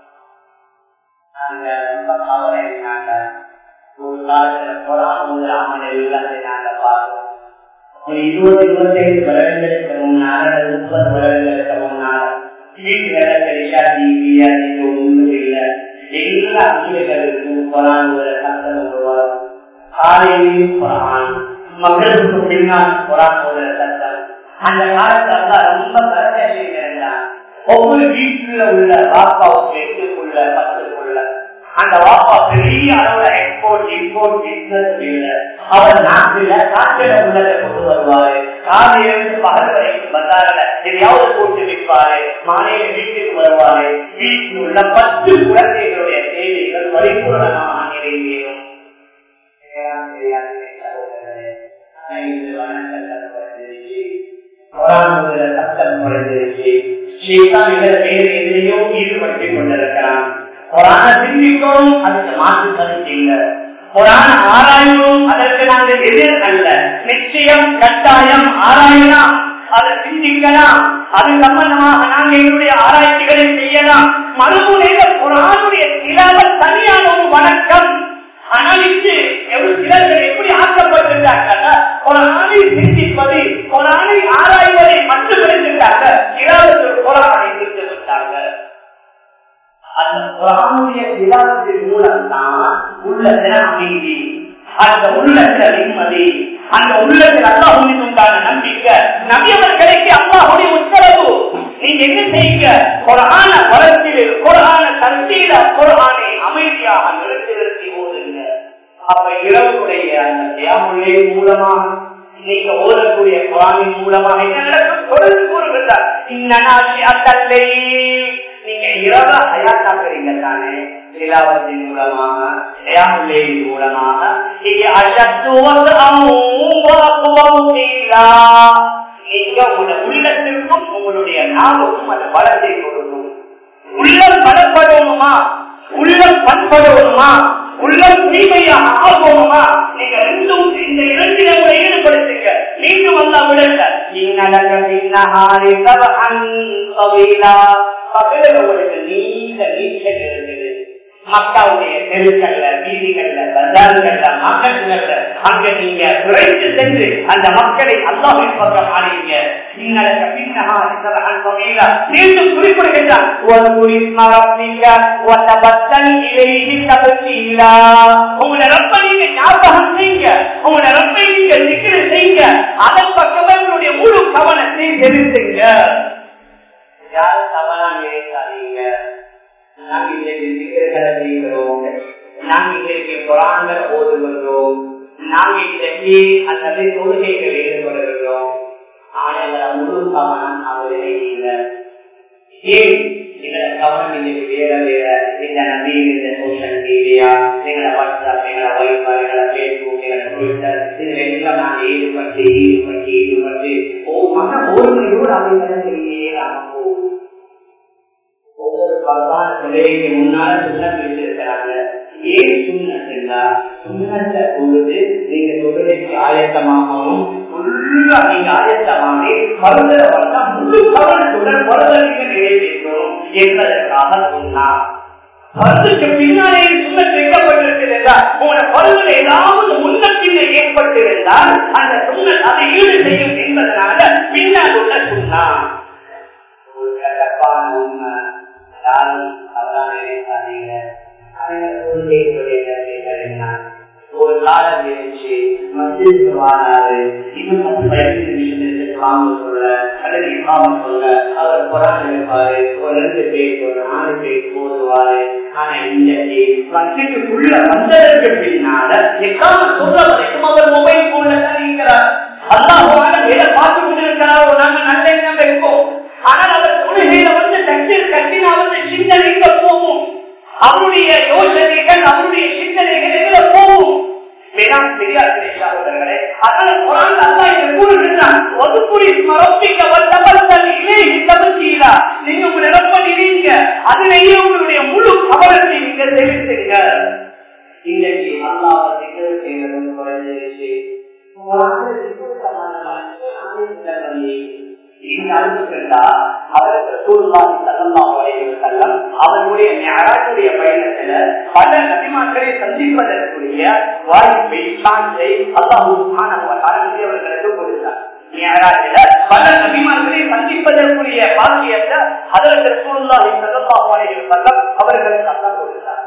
நாங்க ரொம்ப கவலைனாங்க ஒரு காலத்துல குரான் முதல் அமல இல்லத்தை நாங்க பார்த்தோம் ஒரு இருபது இருபத்தைந்து வருடங்களுக்கு முன்னால முப்பது வருடங்களுக்கு முன்னால வீட்டுல பெரியா டிவியா நீங்க ஒன்றும் இல்லை எல்லா அங்கீகளுக்கும் குரான் ஒரு சத்தம் உருவாகும் காலையிலும் குரான் மக்களுக்கு பின்னால் குரான் ஒரு சத்தம் அந்த காலத்துல ரொம்ப கரகை இருந்தான் ஒவ்வொரு வீட்டுல உள்ள வாப்பாவுக்கு எட்டுக்குள்ள பத்துக்குள்ள அந்த வாப்பா பெரிய அளவுல எக்ஸ்போர்ட் இம்போர்ட் பிசினஸ் இல்ல அவர் நாட்டில காட்டில உள்ளதை கொண்டு வருவாரு காலையிலிருந்து பகல் வரைக்கும் பந்தாரில எதையாவது போட்டு விற்பாரு மாலையில வீட்டுக்கு வருவாரு வீட்டில் உள்ள பத்து குழந்தைகளுடைய தேவைகள் பரிபூர்ணமாக நிறைவேறும் சட்டம் குறைஞ்சிருச்சு வேறு எதிரையோ ஈடுபட்டுக் கொண்டிருக்கிறான் குரான சிந்திக்கவும் அதுக்கு மாற்று கருத்தீங்க குரான ஆராயவும் அதற்கு நாங்கள் எதிர் அல்ல நிச்சயம் கட்டாயம் ஆராயலாம் அதை சிந்திக்கலாம் அது சம்பந்தமாக நாங்கள் எங்களுடைய ஆராய்ச்சிகளை செய்யலாம் மறுமுறையில குரானுடைய சிலவர் தனியான ஒரு வணக்கம் ஆனால் இது சிலர்கள் எப்படி ஆக்கப்பட்டிருக்காங்க குரானை சிந்திப்பது குரானை ஆராய்வதை மட்டும் இருந்துட்டாங்க சிலவர்கள் குரானை சிந்து விட்டாங்க அந்த குரானுடைய விவாதத்தின் மூலம் தான் உள்ளத்துல அமைதி அந்த உள்ளத்துல நிம்மதி அந்த உள்ளத்தில் அல்லாஹுவின் உண்டான நம்பிக்கை நம்பியவர்களுக்கு அல்லாஹுடைய உத்தரவு நீங்க என்ன செய்யுங்க குரான வளர்ச்சியில் குரான தந்தியில குரானை அமைதியாக நிறுத்தி நிறுத்தி ஓதுங்க அப்ப இரவுடைய அந்த தியாமுள்ளே மூலமாக நீங்க ஓதக்கூடிய குரானின் மூலமாக என்ன நடக்கும் தொடர்ந்து கூறுகின்றார் இந்நாசி அத்தல்லை நீங்க இரவ ஹயாத்தாக்குறீங்க தானே நிலாவத்தின் மூலமாக ஹயாமுல்லேயின் மூலமாக இங்கே அசத்துவது நீங்க உங்களோட உள்ளத்திற்கும் உங்களுடைய நாவுக்கும் அந்த பலத்தை கொடுக்கும் உள்ளம் பலப்படணுமா உள்ளம் பண்படணுமா உள்ளம் தூய்மையாக ஆகணுமா நீங்க ரெண்டும் இந்த இரண்டில உங்களை ஈடுபடுத்துங்க மீண்டும் வந்தா விடல இன்னலக பின்னஹாரி சபஹன் தவீலா பகலில் உங்களுக்கு நீண்ட நீச்சல் இருந்தது மக்காவுடைய தெருக்கல்ல வீதிகள்ல பஜார்கள்ல மக்கள்கள்ல அங்க நீங்க விரைந்து சென்று அந்த மக்களை அல்லாஹின் பக்கம் ஆடுவீங்க இன்னலக பின்னஹாரி சபஹன் தவீலா மீண்டும் குறிப்பிடுகின்றார் ஒரு குறிஸ்மரப்பிங்க வத்தபத்தல் இலைஹி தபத்தீலா உங்களை ரொம்ப நீங்க ஞாபகம் செய்யுங்க உங்களை ரொம்ப நீங்க சிக்கிர செய்யுங்க அதன் பக்கம் உங்களுடைய முழு கவனத்தை செலுத்துங்க யாரும் தவறா நினைக்காதீங்க நாங்க இன்றைக்கு சிக்கர்களை செய்கிறோம் நாங்க இன்றைக்கு புறாங்களை ஓதுகின்றோம் நாங்க இன்றைக்கு அந்த தொழுகைகள் ஈடுபடுகின்றோம் ஆனால் முழு கவனம் அவர்களே இல்லை ஏன் இதுல கவனம் இன்னைக்கு வேற வேற இந்த நவீன இந்த சோசியல் மீடியா எங்களோட வாட்ஸ்அப் எங்களோட வைஃபை எங்களோட பேஸ்புக் எங்களோட ட்விட்டர் இதுல எல்லாம் நாங்க ஈடுபட்டு ஈடுபட்டு ஈடுபட்டு ஓ மன ஒரு மணியோடு அப்படிங்கிறதே நாம போகும் ஒவ்வொரு பகவான் தொழிலுக்கு முன்னால சுண்ணத் வச்சிருக்கிறாங்க ஏன் சுண்ணத் இல்லா சுண்ணத்தை பொழுது நீங்க தொழிலுக்கு ஆயத்தமாகவும் ஃபுல்லா நீங்க ஆயத்தமாகி பருவத வட்டம் முழு கவனத்துடன் பருவ நீங்க நிறைவேற்றணும் என்பதற்காக சொன்னார் பருவத்துக்கு பின்னாலே சுண்ணத் வைக்கப்பட்டிருக்கிறதா உங்களோட பருவத்தில் ஏதாவது முன்னப்பின்ன ஏற்பட்டிருந்தால் அந்த சுண்ணத் அதை ஈடு செய்யும் என்பதனால பின்னால் உள்ள சொன்னார் ஒரு கட்டப்பான உண்மை யாரும் தவறான நினைக்காதீங்க ஒரு காலம் இருந்துச்சு மத்தியத்துக்கு வாராரு இன்னும் பத்து பதினஞ்சு நிமிஷத்துக்கு வாங்க சொல்ல அல்லது இமாம சொல்ல அவர் குரான் இருப்பாரு ஒரு ரெண்டு பேர் ஒரு நாலு பேர் போதுவாரு ஆனா இன்னைக்கு மத்தியத்துக்குள்ள வந்ததற்கு பின்னால எக்காம சொல்ற வரைக்கும் அவர் மொபைல் போன்ல தான் இருக்கிறார் அல்லாஹ் வேலை பார்த்து கொண்டிருக்கிறாரோ நாங்க நல்ல எண்ணம் வைப்போம் ஆனால் அவர் தொழுகையில வந்து தண்ணீர் கட்டினா வந்து சிந்தனைக்கு போகும் அவருடைய யோசனைகள் அவருடைய சிந்தனைகள் எதுல போகும் வேளாண் பெரியார் சகோதரர்களே அதனால் குரான் அல்லா என்று கூறுகிறான் ஒதுக்குடி மரப்பிக்க வந்தவர்கள் இலேஹி தபசீலா நீங்க உங்க நிரப்பணிவீங்க அதிலேயே உங்களுடைய முழு கவனத்தை நீங்க தெரிவித்துங்க இன்னைக்கு அல்லாஹ் திகழ் செய்யறது குறைஞ்சிருச்சு அவருடைய ஞாராஜுடைய பயணத்துல பல நபிமாக்களை சந்திப்பதற்குரிய வாய்ப்பை சான்றை அல்லாஹூர்களுக்கு கொடுத்தார் பல நபிமார்களை சந்திப்பதற்குரிய பாக்கியத்தை அதற்கு சூழ்நிலை அவர்களுக்கு அல்லா கொடுத்தார்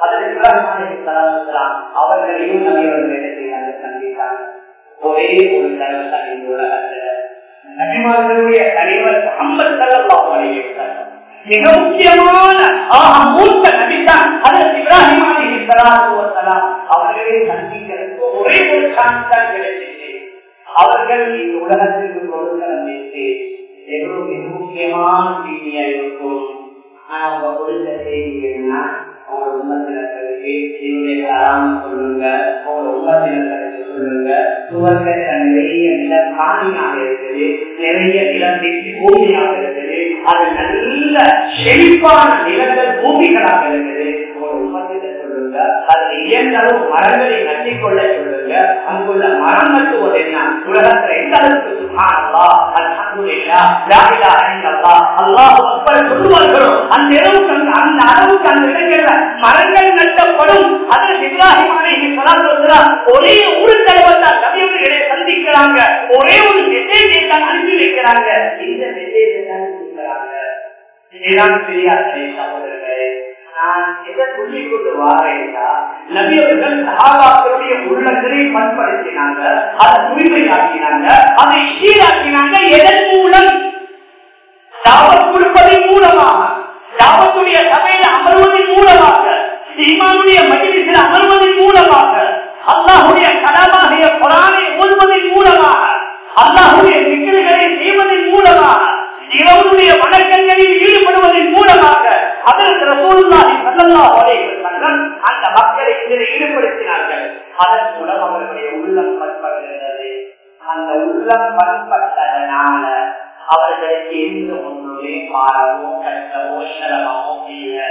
அவர்களையும் நபியவர்கள் சந்தித்தாங்க ஒரே ஒரு தலைவர் இந்த உலகத்துல நபிமார்களுடைய தலைவர் முகமது சல்லாஹ் அலைஹி மிக முக்கியமான ஆக மூத்த நபிதான் அதற்கு இப்ராஹிம் அலி சலாத்து அவர்களை சந்திக்கிறதுக்கு ஒரே ஒரு சான்ஸ் தான் கிடைச்சிச்சு அவர்கள் இந்த உலகத்திற்கு கொடுக்கிற மெசேஜ் எவ்வளவு மிக முக்கியமான செய்தியா இருக்கும் ஆனா அவங்க கொடுத்த செய்தி என்ன அவங்க உண்மத்தினர்களுக்கு என்னுடைய கராம சொல்லுங்க அவங்க உண்மத்தினர்களுக்கு சொல்லுங்க சுவர்க்க நிறைய நிலம் காணியாக இருக்குது நிறைய நிலம் பூமியாக இருக்குது அது நல்ல செழிப்பான நிலங்கள் பூமிகளாக இருக்குது ஒரு உண்மத்தினர் சொல்லுங்க அது இயன்றளவு மரங்களை நட்டிக்கொள்ள சொல்லுங்க அங்குள்ள மரம் நட்டுவது என்ன உலகத்துல எந்த அளவுக்கு சுகானல்லா அல்ஹம்துலில்லா லா இலாஹ இல்லல்லாஹ் அல்லாஹ் அக்பர் சொல்லுவார்களோ அந்த அளவுக்கு அந்த அந்த அளவுக்கு அந்த இடங்கள்ல மரங்கள் நட்டப்படும் அதற்கு இப்ராஹிம் அலைஹி ஸலாத்து வஸலாம் ஒரே ஒரு தலைவர்தான் நபியவர்களை சந்திக்கிறாங்க ஒரே ஒரு மெசேஜை தான் அனுப்பி வைக்கிறாங்க இந்த மெசேஜை தான் கொடுக்கிறாங்க இதுதான் பெரியார்களே சகோதரர்களே நான் எதை சொல்லிக் கொண்டு வாரேன்னா நபியவர்கள் சகாபாக்களுடைய உள்ளங்களை பண்படுத்தினாங்க அதை தூய்மையாக்கினாங்க அதை சீராக்கினாங்க எதன் மூலம் தாவத் கொடுப்பதன் மூலமாக தாவத்துடைய சபையில அமர்வதன் மூலமாக ஈமானுடைய மஜிலிசில் அமர்வதன் மூலமாக அல்லாஹுடைய கலாமாகிய குரானை ஓதுவதன் மூலமாக அல்லாஹுடைய சிக்கல்களை செய்வதன் மூலமாக இரவுடைய வணக்கங்களில் ஈடுபடுவதன் மூலமாக அதற்கு ரசூலுல்லாஹி ஸல்லல்லாஹு அலைஹி வஸல்லம் அந்த மக்களை இதில் ஈடுபடுத்தினார்கள் அதன் மூலம் அவர்களுடைய உள்ளம் பண்படுகிறது அந்த உள்ளம் பண்பட்டதனால அவர்களுக்கு எந்த ஒன்றுமே பாரமோ கஷ்டமோ சிரமமோ இல்லை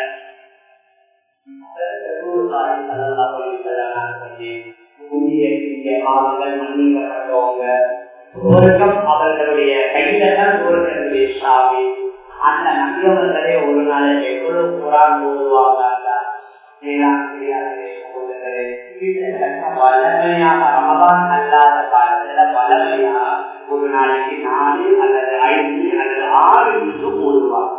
மன்னிக்கப்பட்டவங்க சுவர்க்கம் அவர்களுடைய கையில தான் சுவர்க்கனுடைய சாமி அந்த நம்பியவர்களே ஒரு நாள் எவ்வளவு குரான் போடுவாங்க வளமையாக ரமதான் அல்லாத காலத்துல வளமையா ஒரு நாளைக்கு நாலு அல்லது ஐந்து அல்லது ஆறு நிமிஷம் போடுவாங்க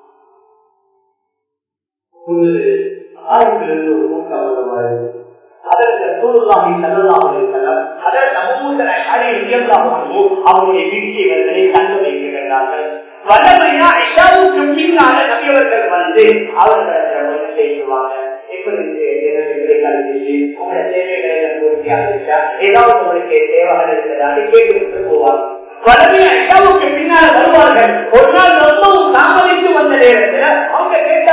ஒரு ஆய்விலிருந்து ஒரு கூட்டம் வருவாரு அதற்கு சூழ்நிலை செல்லலாம் அதற்கு அமூசன அடி இயந்தாமோ அவருடைய வீழ்ச்சிகளை கண்டு வைக்கிறார்கள் வல்லமையா ஐயாவுக்கு பின்னால நபியவர்கள் வந்து அவர்களை வந்து செய்வாங்க எப்படி தேவைகளை கழிச்சு உங்களோட தேவைகளை பூர்த்தி ஆகிச்சா ஏதாவது உங்களுக்கு தேவைகள் இருக்கிறதா கேட்டு போவாங்க வளமையா ஐயாவுக்கு பின்னால் வருவார்கள் ஒரு நாள் ரொம்பவும் தாமதித்து வந்த நேரத்தில் அவங்க கேட்க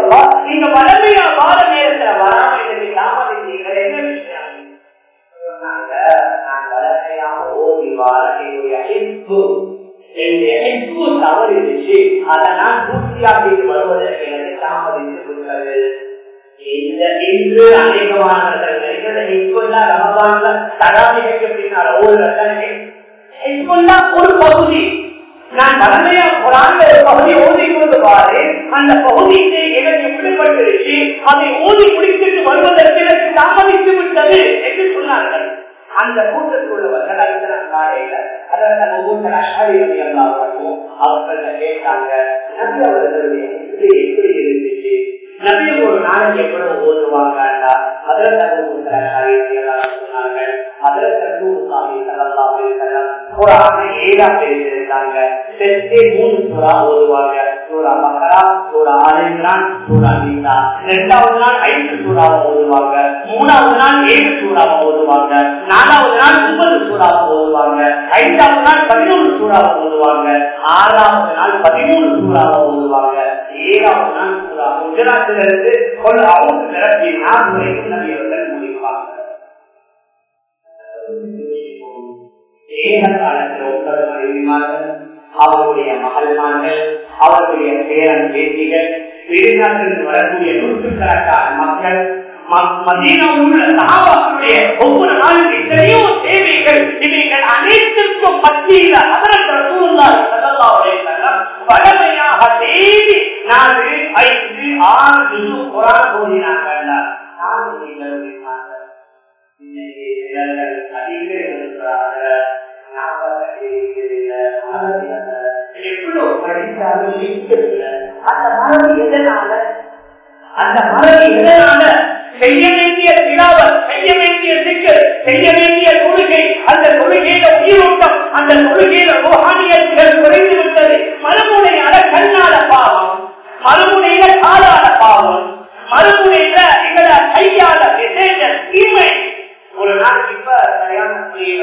ரசூலுல்லா நீங்க வளமையா வார நேரத்துல வராம இன்னைக்கு தாமதித்தீர்கள் என்ன விஷயம் சொன்னாங்க நான் வளமையாக ஓடி வார என்னுடைய ஹிப்பு என்னுடைய ஹிப்பு தவறு இருந்துச்சு அதை நான் பூர்த்தியாக்கிட்டு வருவதற்கு எனக்கு தாமதித்து விட்டது இந்த இன்று அநேகமானவர்கள் நினைக்கிற ஹிப்புல்லா ரமதான்ல தராமிக்கு பின்னால் ஓடுறது ஹிப்புல்லா ஒரு பகுதி நான் வளமையா குரான்ல ஒரு பகுதி ஓதி கொண்டு வாரு அந்த பகுதியை எனக்கு விடுபட்டிருச்சு அதை ஓதி முடித்துட்டு வருவதற்கு எனக்கு தாமதித்து விட்டது என்று சொன்னார்கள் அந்த கூட்டத்தில் உள்ளவர்கள் அடுத்த காலையில அதற்கு ஒவ்வொரு அஷாரிகளை எல்லாம் அவர்கள் கேட்டாங்க நபி அவர்களுடைய எப்படி எப்படி இருந்துச்சு நபி ஒரு நாளைக்கு எவ்வளவு ஓதுவாங்கடா அதற்கு ஒவ்வொரு அஷாரிகளை எல்லாம் சொன்னாங்க அதற்கு சாமி சல்லல்லாஹு அலைஹி வஸல்லம் குர்ஆனை ஏழாம் பேசியிருந்தாங்க செத்தே மூணு சூறா ஓதுவாங்க சூறா பக்கரா சூறா ஆல் இம்ரான் சூறா நீசா இரண்டாவது நாள் ஐந்து சூறாவை ஓதுவாங்க மூணாவது நாள் ஏழு சூறாவை ஓதுவாங்க நாலாவது நாள் ஒன்பது சூறாவை ஓதுவாங்க ஐந்தாவது நாள் பதினொன்று சூறாவை ஓதுவாங்க ஆறாவது நாள் பதிமூணு சூறாவை ஓதுவாங்க ஏழாவது நாள் சூறா குஜராத்திலிருந்து கொள்ள அவங்க நிரப்பி நாள் வரைக்கும் நபியவர்கள் முடிப்பாங்க ஏக காலத்தில் ஒன்பது மனைவிமார்கள் அவருடைய மகள்மார்கள் அவருடைய பேரன் பேத்திகள் வெளிநாட்டிலிருந்து வரக்கூடிய நூற்றுக்கணக்கான மக்கள் மதீனாவில் உள்ள சகாபாக்களுடைய ஒவ்வொரு நாளும் எத்தனையோ தேவைகள் இவைகள் அனைத்திற்கும் மத்தியில் அதற்கு வடமையாக தேடி நாலு ஐந்து ஆறு ஜுசு குரான் ஓதினாங்க நாலு நீங்கள் எவ்வளவு படித்தாலும் அந்த மரபு எதனால அந்த மரபு எதனால செய்ய வேண்டிய திலாவல் செய்ய வேண்டிய சிக்கு செய்ய வேண்டிய தொழுகை அந்த தொழுகையில உயிரோட்டம் அந்த தொழுகையில ரோஹானியர்கள் குறைந்து விட்டது மறுமுனையால கண்ணால பாவம் மறுமுனையில காலால பாவம் மறுமுனையில எங்கள கையால விசேஷ தீமை ஒரு நாளைக்கு இப்ப சரியான புரியல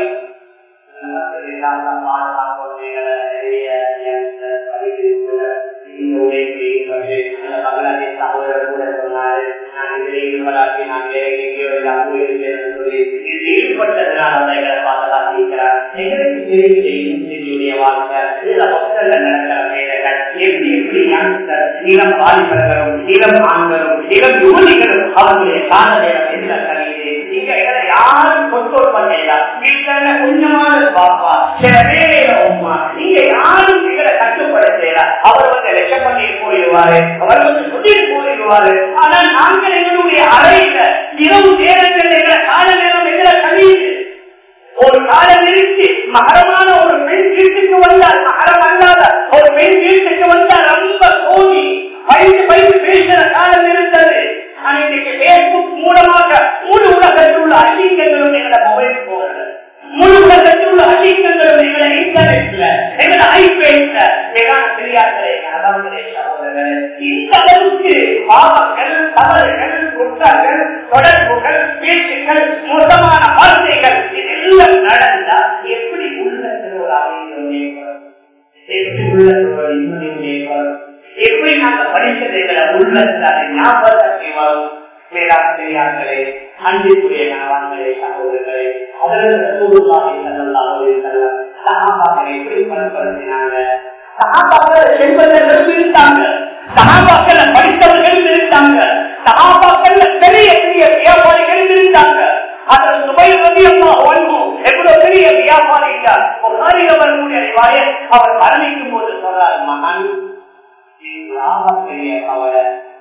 இளம் வாலிபர்களும் இளம் ஆண்களும் இளம் யுவதிகளும் அவர்களுடைய கால நேரம் என்ன கலையிலே நீங்க யாரும் கொண்டோல் பண்ணல வீட்டுல கொஞ்சமான பாப்பா சில பேரையில உமா நீங்க யாரும் எங்களை கட்டுப்படுத்தல அவர் வந்து லட்சம் பண்ணி போயிடுவாரு அவர் வந்து சுத்திட்டு போயிடுவாரு ஆனா நாங்கள் எங்களுடைய அறையில இரவு நேரங்கள் எங்களை கால நேரம் எங்களை கழியுது ஒரு காலம் இருந்து மகரமான ஒரு பெண் வீட்டுக்கு வந்தால் மகரம் அல்லாத ஒரு பெண் வீட்டுக்கு வந்தால் ரொம்ப கோதி பயிற்சி பயிற்சி பேசுற காலம் இருந்தது ஆனா இன்னைக்கு பேஸ்புக் மூலமாக முழு உலகத்தில் உள்ள அசிங்கங்களும் எங்களோட மொபைல் போகல முழு உலகத்தில் உள்ள அசிங்கங்களும் எங்களை இன்டர்நெட்ல எங்களோட ஐபேட்ல வேளாண் பெரியார்களே அதாவது சகோதரர்களே இந்த அளவுக்கு பாவங்கள் தவறுகள் குற்றங்கள் தொடர்புகள் பேச்சுக்கள் மோசமான வார்த்தைகள் இதெல்லாம் நடந்தா எப்படி உள்ளத்தில் ஒரு அமைதி ஏற்படும் எப்படி உள்ளத்தில் நிம்மதி ஏற்படும் எப்படி நாங்க படித்ததைகளை உள்ளத்தில் அதை ஞாபகத்தை வரும் பேராசிரியார்களே அன்பிற்குரிய கணவான்களே சகோதரர்களே அதற்கு சூழ்நிலை செல்லலாம் சகாபாக்களை எப்படி பலப்படுத்தினாங்க சகாபாக்கள் செல்வந்தர்களும் இருந்தாங்க சகாபாக்கள் படித்தவர்களும் இருந்தாங்க சகாபாக்கள் பெரிய பெரிய வியாபாரிகளும் இருந்தாங்க அதில் சுபை ரவியம்மா ஒன்றும் எவ்வளவு பெரிய வியாபாரி என்றார் அவர்களுடைய அவர் மரணிக்கும் போது சொல்றார் மகன் பெரிய கவலை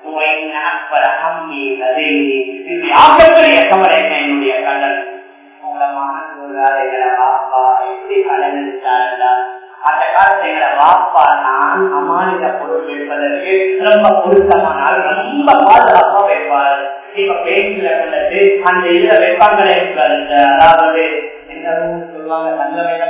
ஆகப்பெரிய கவலை என்ன என்னுடைய கடல் உங்களை மகன் சொல்றாரு எங்களை வாப்பா எப்படி கடன் எடுத்தாருடா அந்த காலத்துல எங்களை வாப்பா நான் அமானித பொருள் வைப்பதற்கு ரொம்ப பொருத்தமானால் ரொம்ப பாதுகாப்பா வைப்பார் இப்ப பேச்சுல உள்ளது அந்த இதுல வைப்பாங்களே அதாவது என்ன சொல்லுவாங்க தங்க வேண்டாம்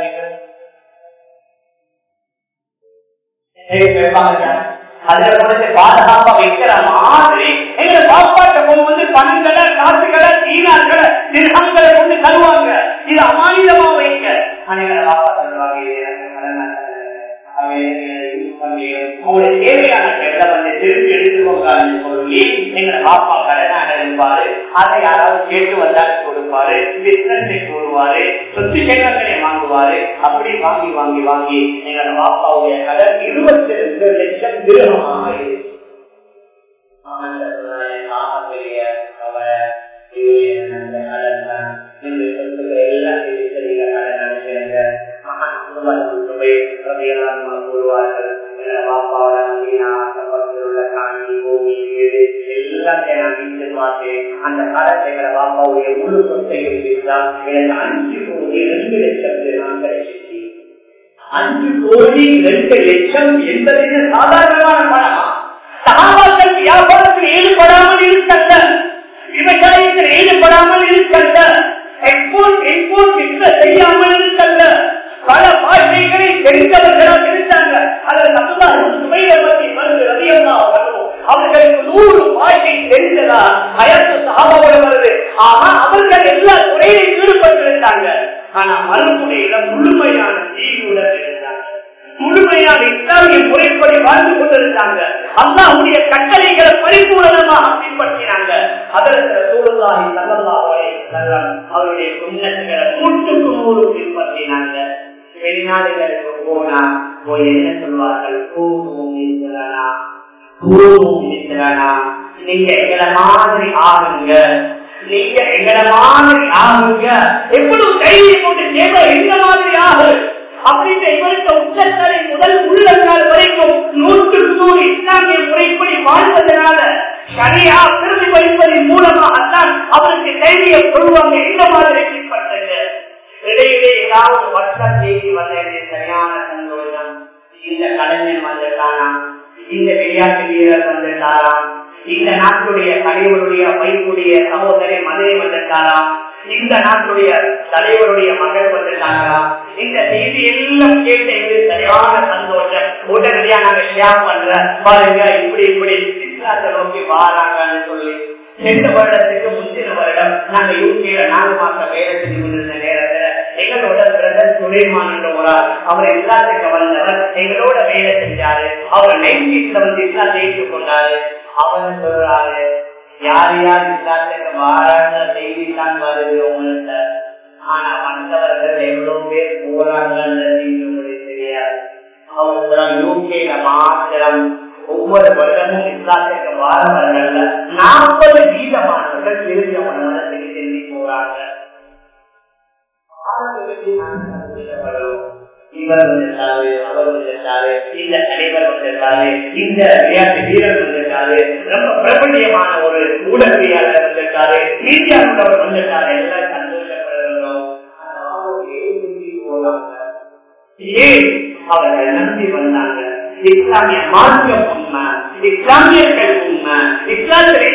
வைப்பாங்க அதுல கொண்டு பாதுகாப்பா வைக்கிற மாதிரி எங்க சாப்பாட்டை கொண்டு வந்து பணங்களை காசுகளை சீனாக்களை திருகங்களை கொண்டு தருவாங்க இது அமானிதமா வைக்க அனைவரை பாப்பா சொல்லுவாங்க உங்களுடைய தேவையான பெண்ணை வந்து திருப்பி எடுத்துக்கோங்க சொல்லி எங்களை பாப்பா கடனாக இருப்பாரு அதை யாராவது கேட்டு வந்தாலும் கொடுப்பாரு பிசினஸ் போடுவாரு சொத்து சேகரங்களை வாங்குவாரு அப்படி வாங்கி வாங்கி வாங்கி எங்களோட பாப்பாவுடைய கடன் இருபத்தி ரெண்டு லட்சம் திருமணமாக இருக்கு பெரிய கவலை அந்த காலத்தை பாப்பாவுடைய முழு சொத்தையும் எனக்கு அஞ்சு கோடி ரெண்டு லட்சம் நான் கிடைச்சிச்சு அஞ்சு கோடி ரெண்டு லட்சம் என்பது சாதாரணமான பணமா சகாபாக்கள் வியாபாரத்தில் ஈடுபடாமல் இருக்கல்ல விவசாயத்தில் ஈடுபடாமல் இருக்கல்ல எக்ஸ்போர்ட் எக்ஸ்போர்ட் என்ன செய்யாமல் இருக்கல்ல பல பாஷைகளை தெரிந்தவர்களாக இருந்தாங்க அதில் நம்ம சுமையை பற்றி வந்து அதிகமாக வருவோம் அவர்களுக்கு நூறு பாஷை தெரிந்ததா அயர்ந்து சாபோட வருது ஆனா அவர்கள் எல்லா துறையிலும் ஈடுபட்டிருந்தாங்க ஆனா மறுமுனையில முழுமையான தீவுடன் இருந்தாங்க முழுமையான இஸ்லாமிய முறைப்படி வாழ்ந்து கொண்டிருந்தாங்க அல்லாஹுடைய கட்டளைகளை பரிபூரணமாக பின்பற்றினாங்க அதற்கு சூழலாகி நல்லல்லாஹே செல்லம் அவருடைய குன்னங்களை நூற்றுக்கு நூறு பின்பற்றினாங்க வெளிநாடுகளுக்கு போனா போய் என்ன சொல்வார்கள் கூடும் இருக்கிறனா கூடும் இருக்கிறனா நீங்க எங்களை மாதிரி ஆகுங்க நீங்க எங்களை மாதிரி ஆகுங்க எவ்வளவு தைரியம் கொண்டு தேவை எந்த மாதிரி ஆகு அப்படின்னு இவருக்கு உச்சத்தலை முதல் உள்ளங்கால் வரைக்கும் நூற்றுக்கு நூறு இஸ்லாமிய முறைப்படி வாழ்வதனால சரியா பிரதிபலிப்பதன் மூலமாகத்தான் அவருக்கு தைரியம் கொள்வாங்க இந்த மாதிரி பின்பற்றுங்க இடையிலே ஏதாவது வருஷம் செய்தி வந்த சரியான சந்தோஷம் இந்த கலைஞன் வந்துட்டானா இந்த விளையாட்டு வீரர் வந்துட்டாராம் இந்த நாட்டுடைய தலைவருடைய வைப்புடைய சகோதரி மதுரை வந்துட்டாராம் இந்த நாட்டுடைய தலைவருடைய மகள் வந்துட்டாங்களா இந்த செய்தி எல்லாம் கேட்ட இது சரியான சந்தோஷம் உடனடியா நாங்க ஷேர் பண்ற பாருங்க இப்படி இப்படி இஸ்லாத்தை நோக்கி வாராங்கன்னு சொல்லி ரெண்டு வருடத்துக்கு முந்தின வருடம் நாங்க யூகேல நாலு மாசம் வேலை செஞ்சு கொண்டிருந்த நேரத்துல எங்களோட பிரதர் சுலைமான் என்ற ஒரு ஆள் அவர் இஸ்லாத்துக்கு வந்தவர் எங்களோட வேலை செஞ்சாரு அவர் நைன்டீஸ்ல வந்து இஸ்லாத்தை ஏற்றுக்கொண்டாரு அவர் சொல்றாரு யார் யார் இஸ்லாத்துக்கு வாராங்க செய்தி தான் வருது உங்கள்கிட்ட ஆனா வந்தவர்கள் எவ்வளவு பேர் போறாங்கன்னு உங்களுக்கு தெரியாது அவர்கள் யூகேல மாத்திரம் ஒவ்வொரு வருடமும் இஸ்லாத்துக்கு வாரவர்கள் நாற்பது வீதமானவர்கள் தெரிஞ்சவனவர்களுக்கு தெரிவி போறாங்க இவர் வந்திருக்காரு அவர் வந்திருக்காரு இந்த தலைவர் வந்திருக்காரு இந்த விளையாட்டு வீரர் வந்திருக்காரு ரொம்ப பிரபலியமான ஒரு ஊடகவியாளர் வந்திருக்காரு மீடியாவுள்ளவர் வந்திருக்காரு எல்லாம் சந்தோஷப்படுறோம் ஏன் அவர்கள் நம்பி வந்தாங்க இஸ்லாமிய மார்க்கம் உண்மை இஸ்லாமியர்கள் உண்மை இஸ்லாமிய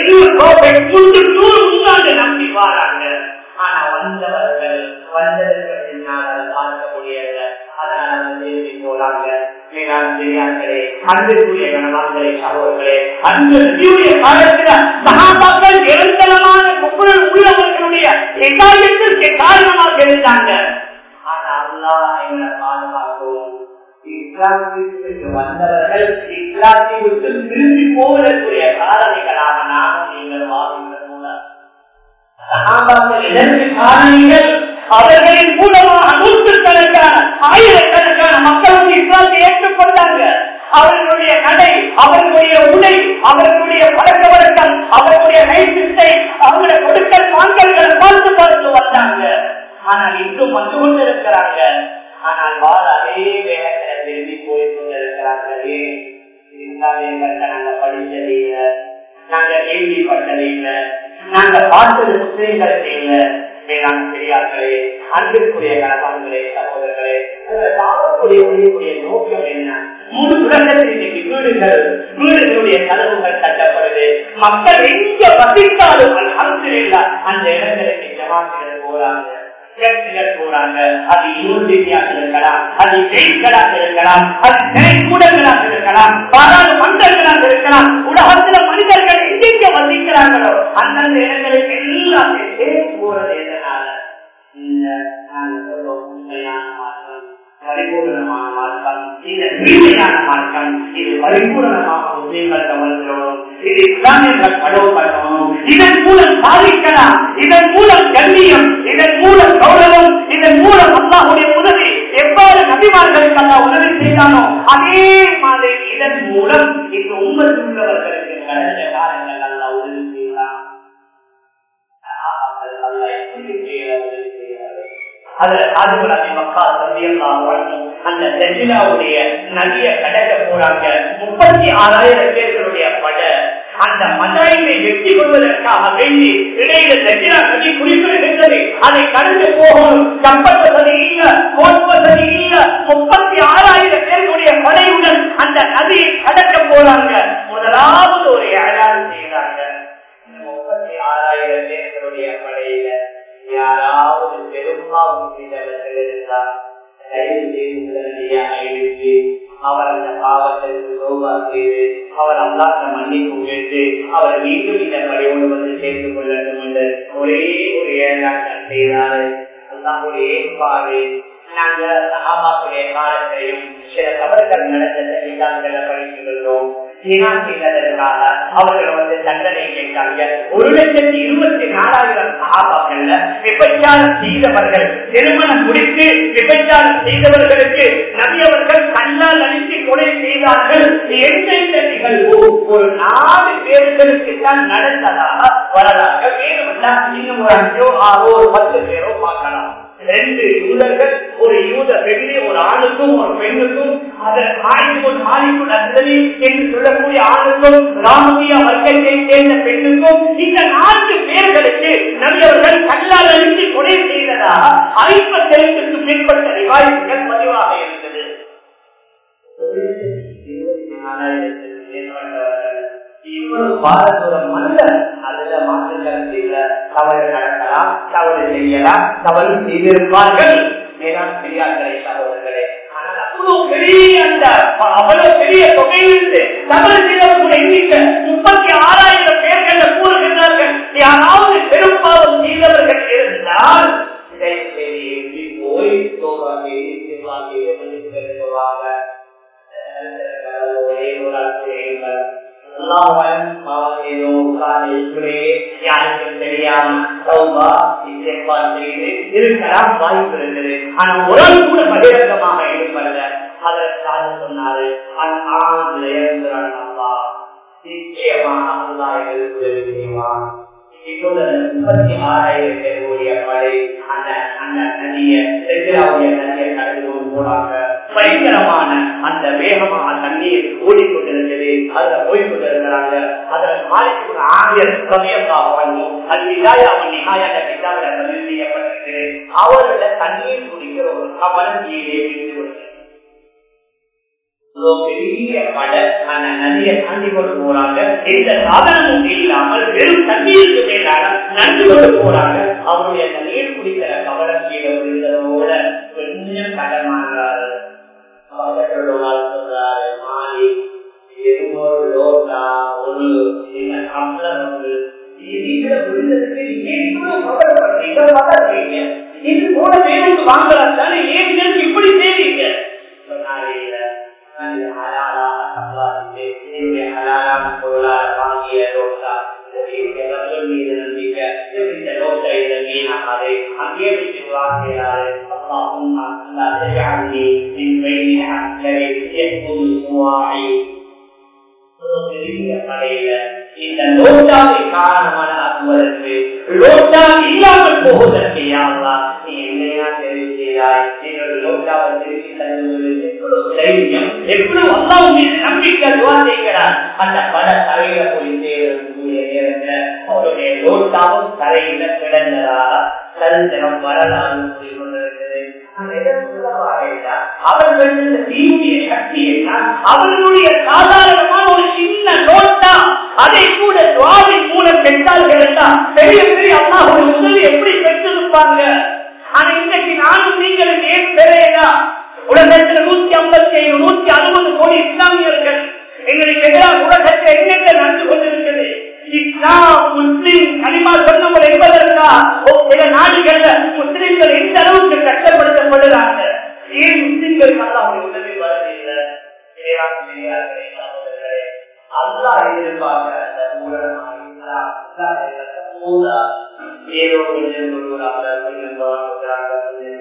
உண்மை நம்பி வாராங்க ஆனா வந்தவர்கள் வந்ததற்கு பின்னால் பார்க்க முடியல அதனால திரும்பி போறாங்க அன்புக்குரிய கணவான்களே சகோதரர்களே அன்பு நபியுடைய காலத்துல சகாபாக்கள் நிரந்தரமான குப்புறல் உள்ளவர்களுடைய எக்காயத்திற்கு காரணமாக இருந்தாங்க ஆனா அல்லா எங்களை பாதுகாக்கவும் இஸ்லாத்திற்கு வந்தவர்கள் இஸ்லாத்தை விட்டு திரும்பி போவதற்குரிய காரணிகளாக நானும் நீங்கள் வாழ்கின்ற மூலம் சகாபாக்கள் இதற்கு காரணிகள் அவர்களின் மூலமாக நூற்றுக்கணக்கான ஆயிரக்கணக்கான மக்கள் வந்து இஸ்லாத்தை ஏற்றுக்கொண்டாங்க அவர்களுடைய நடை அவர்களுடைய உடை அவர்களுடைய பழக்க வழக்கம் அவர்களுடைய நைசித்தை அவங்களுடைய கொடுக்கல் வாங்கல்களை பார்த்து பார்த்து வந்தாங்க ஆனால் இன்றும் வந்து கொண்டிருக்கிறாங்க ஆனால் வாழ அதே வேகத்துல திரும்பி போய் கொண்டிருக்கிறார்களே இஸ்லாமியர்கள் நாங்க படிச்சது இல்லை நாங்க கேள்விப்பட்டது இல்லை நாங்க பார்த்தது முஸ்லீம்கள் இல்லை மேலான பெரியார்களே அன்பிற்குரிய கணவான்களே சகோதரர்களே சாப்பிடக்கூடிய முடியக்கூடிய நோக்கம் என்ன முழு உலகத்தில் இன்னைக்கு வீடுகள் வீடுகளுடைய கதவுகள் கட்டப்படுது மக்கள் எங்க வசித்தாலும் அலமதுல்லா அந்த இடங்களுக்கு ஜமாத்திகள் போறாங்க சர்ச்சுகள் போறாங்க அது யூனிவர்சிட்டியாக இருக்கலாம் அது ஜெயில்களாக இருக்கலாம் அது திரைக்கூடங்களாக இருக்கலாம் பாராளுமன்றங்களாக இருக்கலாம் உலகத்துல மனிதர்கள் எங்கெங்க வசிக்கிறாங்களோ அந்தந்த இடங்களுக்கு எல்லாம் சேர்த்து போறது எதனால இந்த நான் சொல்ல உண்மையான மாற்றம் பரிபூர்ணமான மார்க்கம் இது தூய்மையான மார்க்கம் இது பரிபூர்ணமாக முஸ்லீம்கள் கவனிக்கணும் இது இஸ்லாமியர்கள் கடவுள் பண்ணணும் இதன் மூலம் சாதிக்கலாம் இதன் மூலம் கண்ணியம் இதன் மூலம் கௌரவம் இதன் மூலம் அல்லாஹுடைய உதவி எவ்வாறு நபிமார்களுக்கு அல்லா உதவி செய்தானோ அதே மாதிரி இதன் மூலம் இந்த உண்மையில் உள்ளவர்களுக்கு கடந்த காலங்கள் அல்லா உதவி செய்யலாம் அல்லா எப்படி செய்ய உதவி செய்யாது அதுல சாதுகுல மக்கா சத்தியெல்லாம் அந்த தெஜிலாவுடைய நதிய கடக்க போறாங்க முப்பத்தி ஆறாயிரம் பேர்களுடைய பட அந்த மதாயினை வெற்றி கொள்வதற்காக வேண்டி இடையில தெஜிலா நதி குறிப்பிடுகின்றது அதை கடந்து போகணும் கப்பல் வசதி இல்ல போட் வசதி இல்ல முப்பத்தி ஆறாயிரம் பேர்களுடைய படையுடன் அந்த நதியை கடக்க போறாங்க முதலாவது ஒரு ஏழாவது செய்யறாங்க முப்பத்தி ஆறாயிரம் பேர்களுடைய படையில யாராவது பெரும்பாலும் செய்தவர்கள் இருந்தால் தயவு செய்து உடனடியாக எழுப்பி அவர் அந்த பாவத்திற்கு சோபா செய்து அவர் அல்லாத மன்னிப்பு கேட்டு அவர் மீண்டும் இந்த படையோடு வந்து சேர்த்துக் கொள்ளட்டும் என்று ஒரே ஒரு ஏழாட்டம் செய்தாரு அல்லாஹ் ஒரு ஏற்பாடு நாங்க சகாபாக்குடைய காலத்தையும் சில தவறுகள் நடந்த இல்லாத படித்துள்ளோம் செய்ததற்காக அவர்கள் வந்து தண்டனை கேட்டாங்க ஒரு லட்சத்தி இருபத்தி நாலாயிரம் சகாபாக்கள்ல விபச்சாரம் செய்தவர்கள் திருமணம் முடித்து விபச்சாரம் செய்தவர்களுக்கு நபியவர்கள் கண்ணால் அழித்து கொலை செய்தார்கள் எந்தெந்த நிகழ்வு ஒரு நாலு பேர்களுக்கு தான் நடந்ததாக வரலாக வேணும்னா இன்னும் ஒரு அஞ்சோ ஆறோ ஒரு பத்து பேரோ பார்க்கலாம் ரெண்டு யூதர்கள் ஒரு யூத பெண்ணை ஒரு ஆணுக்கும் ஒரு பெண்ணுக்கும் அதன் ஆய்வுக்கும் ஆய்வுக்கும் நந்தனி என்று சொல்லக்கூடிய ஆணுக்கும் ராமதிய வர்க்கத்தை சேர்ந்த பெண்ணுக்கும் இந்த நான்கு பேர்களுக்கு நபியவர்கள் கல்லால் அழித்து கொலை செய்ததாக ஐம்பத்தெழுக்கு மேற்பட்ட ரிவாய்கள் பதிவாக இருந்தது பாரதூர மனிதன் அதுல மாற்றுக்கிறது இல்ல தவறு நடக்கலாம் தவறு செய்யலாம் தவறு செய்திருப்பார்கள் மேலாம் பெரியார்களே சகோதரர்களே ஆனால் அவ்வளவு பெரிய அந்த அவ்வளவு பெரிய தொகையிலிருந்து தவறு செய்தவர்களுடைய எண்ணிக்கை முப்பத்தி ஆறாயிரம் பேர்கள் கூறுகிறார்கள் யாராவது பெரும்பாலும் செய்தவர்கள் இருந்தால் போய் சோபாகி சிவாகி பெருவாங்க ஒரே ஒரு ஆசிரியர்கள் இருக்கலாம் வாய்ப்பு இருந்தது ஆனா உறவு கூட பகிரங்கமாக இருப்பல்ல அதற்காக சொன்னாரு நிச்சயமாக அல்லா எங்களுக்கு உதவி செய்வான் இப்போது முப்பத்தி ஆறாயிரம் பேருடைய படை அந்த அந்த நதிய செந்திராவுடைய நதியை கடந்து கொண்டு போனாங்க பயங்கரமான அந்த வேகமாக தண்ணீர் ஓடிக்கொண்டிருந்தது அதுல போய் கொண்டிருக்கிறாங்க அதுல மாலிக்கு ஆகியர் சமயமாக வரணும் அது விதாயாவும் நிகாயாத கிட்டாவில பதிவு செய்யப்பட்டிருக்கு அவர்கள தண்ணீர் குடிக்கிற ஒரு கவனம் கீழே விழுந்து பெரிய கடல் அந்த நதியை தாண்டி கொண்டு போறாங்க எந்த சாதனமும் இல்லாமல் வெறும் தண்ணீருக்கு மேலாக நன்றி கொண்டு போறாங்க அவருடைய அந்த நீர் குடிக்கிற கவனம் கீழே விழுந்ததோட கொஞ்சம் கடமாகிறாரு சொல்றாரு மாறி ஒரு லோட்டா ஒரு கம்ளம் ஒன்று இதுல விழுந்ததுக்கு ஏன் இவ்வளவு கவலைப்படுறீங்க பதறீங்க இது போல வேணும் வாங்கலாம் தானே ஏன் தெரிஞ்சு இப்படி செய்வீங்க சொன்னாரே வாங்கிய லோட்டா மீது நம்பிக்கை இந்த லோட்டை இதை வீணாகாது அங்கே விட்டு வாங்கிறாரு اللهم لا تجعلني من بين حسن يكون سواعي இந்த லோட்டாவை காரணமான அக்குவதற்கு லோட்டா இல்லாமல் போவதற்கு யாரா நீ என்னையா தெரிவிக்கிறாய் என்னோட லோட்டாவை திருப்பி தருவது எவ்வளவு தைரியம் எவ்வளவு அல்லாஹ் மீது நம்பிக்கை துவா செய்கிறார் அந்த பல தரையில போய் சேரக்கூடிய நேரத்தில் அவருடைய லோட்டாவும் தரையில கிடந்ததா சரித்திரம் வரலாறு கூறி கொண்டிருக்கிறது அவர்கள் தீவிய சக்தி என்ன அவர்களுடைய சாதாரணமான ஒரு சின்ன நோட்டா அதை கூட துவாரின் மூலம் பெற்றார்கள் என்றால் பெரிய பெரிய அம்மாவுடைய உதவி எப்படி பெற்றிருப்பாங்க ஆனா இன்றைக்கு நானும் நீங்களும் ஏன் பெறையா உலகத்தில் நூத்தி ஐம்பத்தி ஐந்து நூத்தி அறுபது கோடி இஸ்லாமியர்கள் எங்களுக்கு எதிராக உலகத்தில் எங்கெங்க நடந்து கொண்டிருக்கிறது இஸ்லாம் முஸ்லிம் கனிமா சொன்னவர்கள் என்பதற்கா சில நாடுகள்ல முஸ்லிம்கள் எந்த அளவுக்கு கஷ்டப்படுத்தப்படுறாங்க ஏன் முஸ்லிம்கள் அல்லாவுடைய உதவி வரவில்லை எதிர்பார்க்க அந்த மூலமாக ஏதோ கொஞ்சம் சொல்லுறாங்க கொஞ்சம் சொல்றாங்க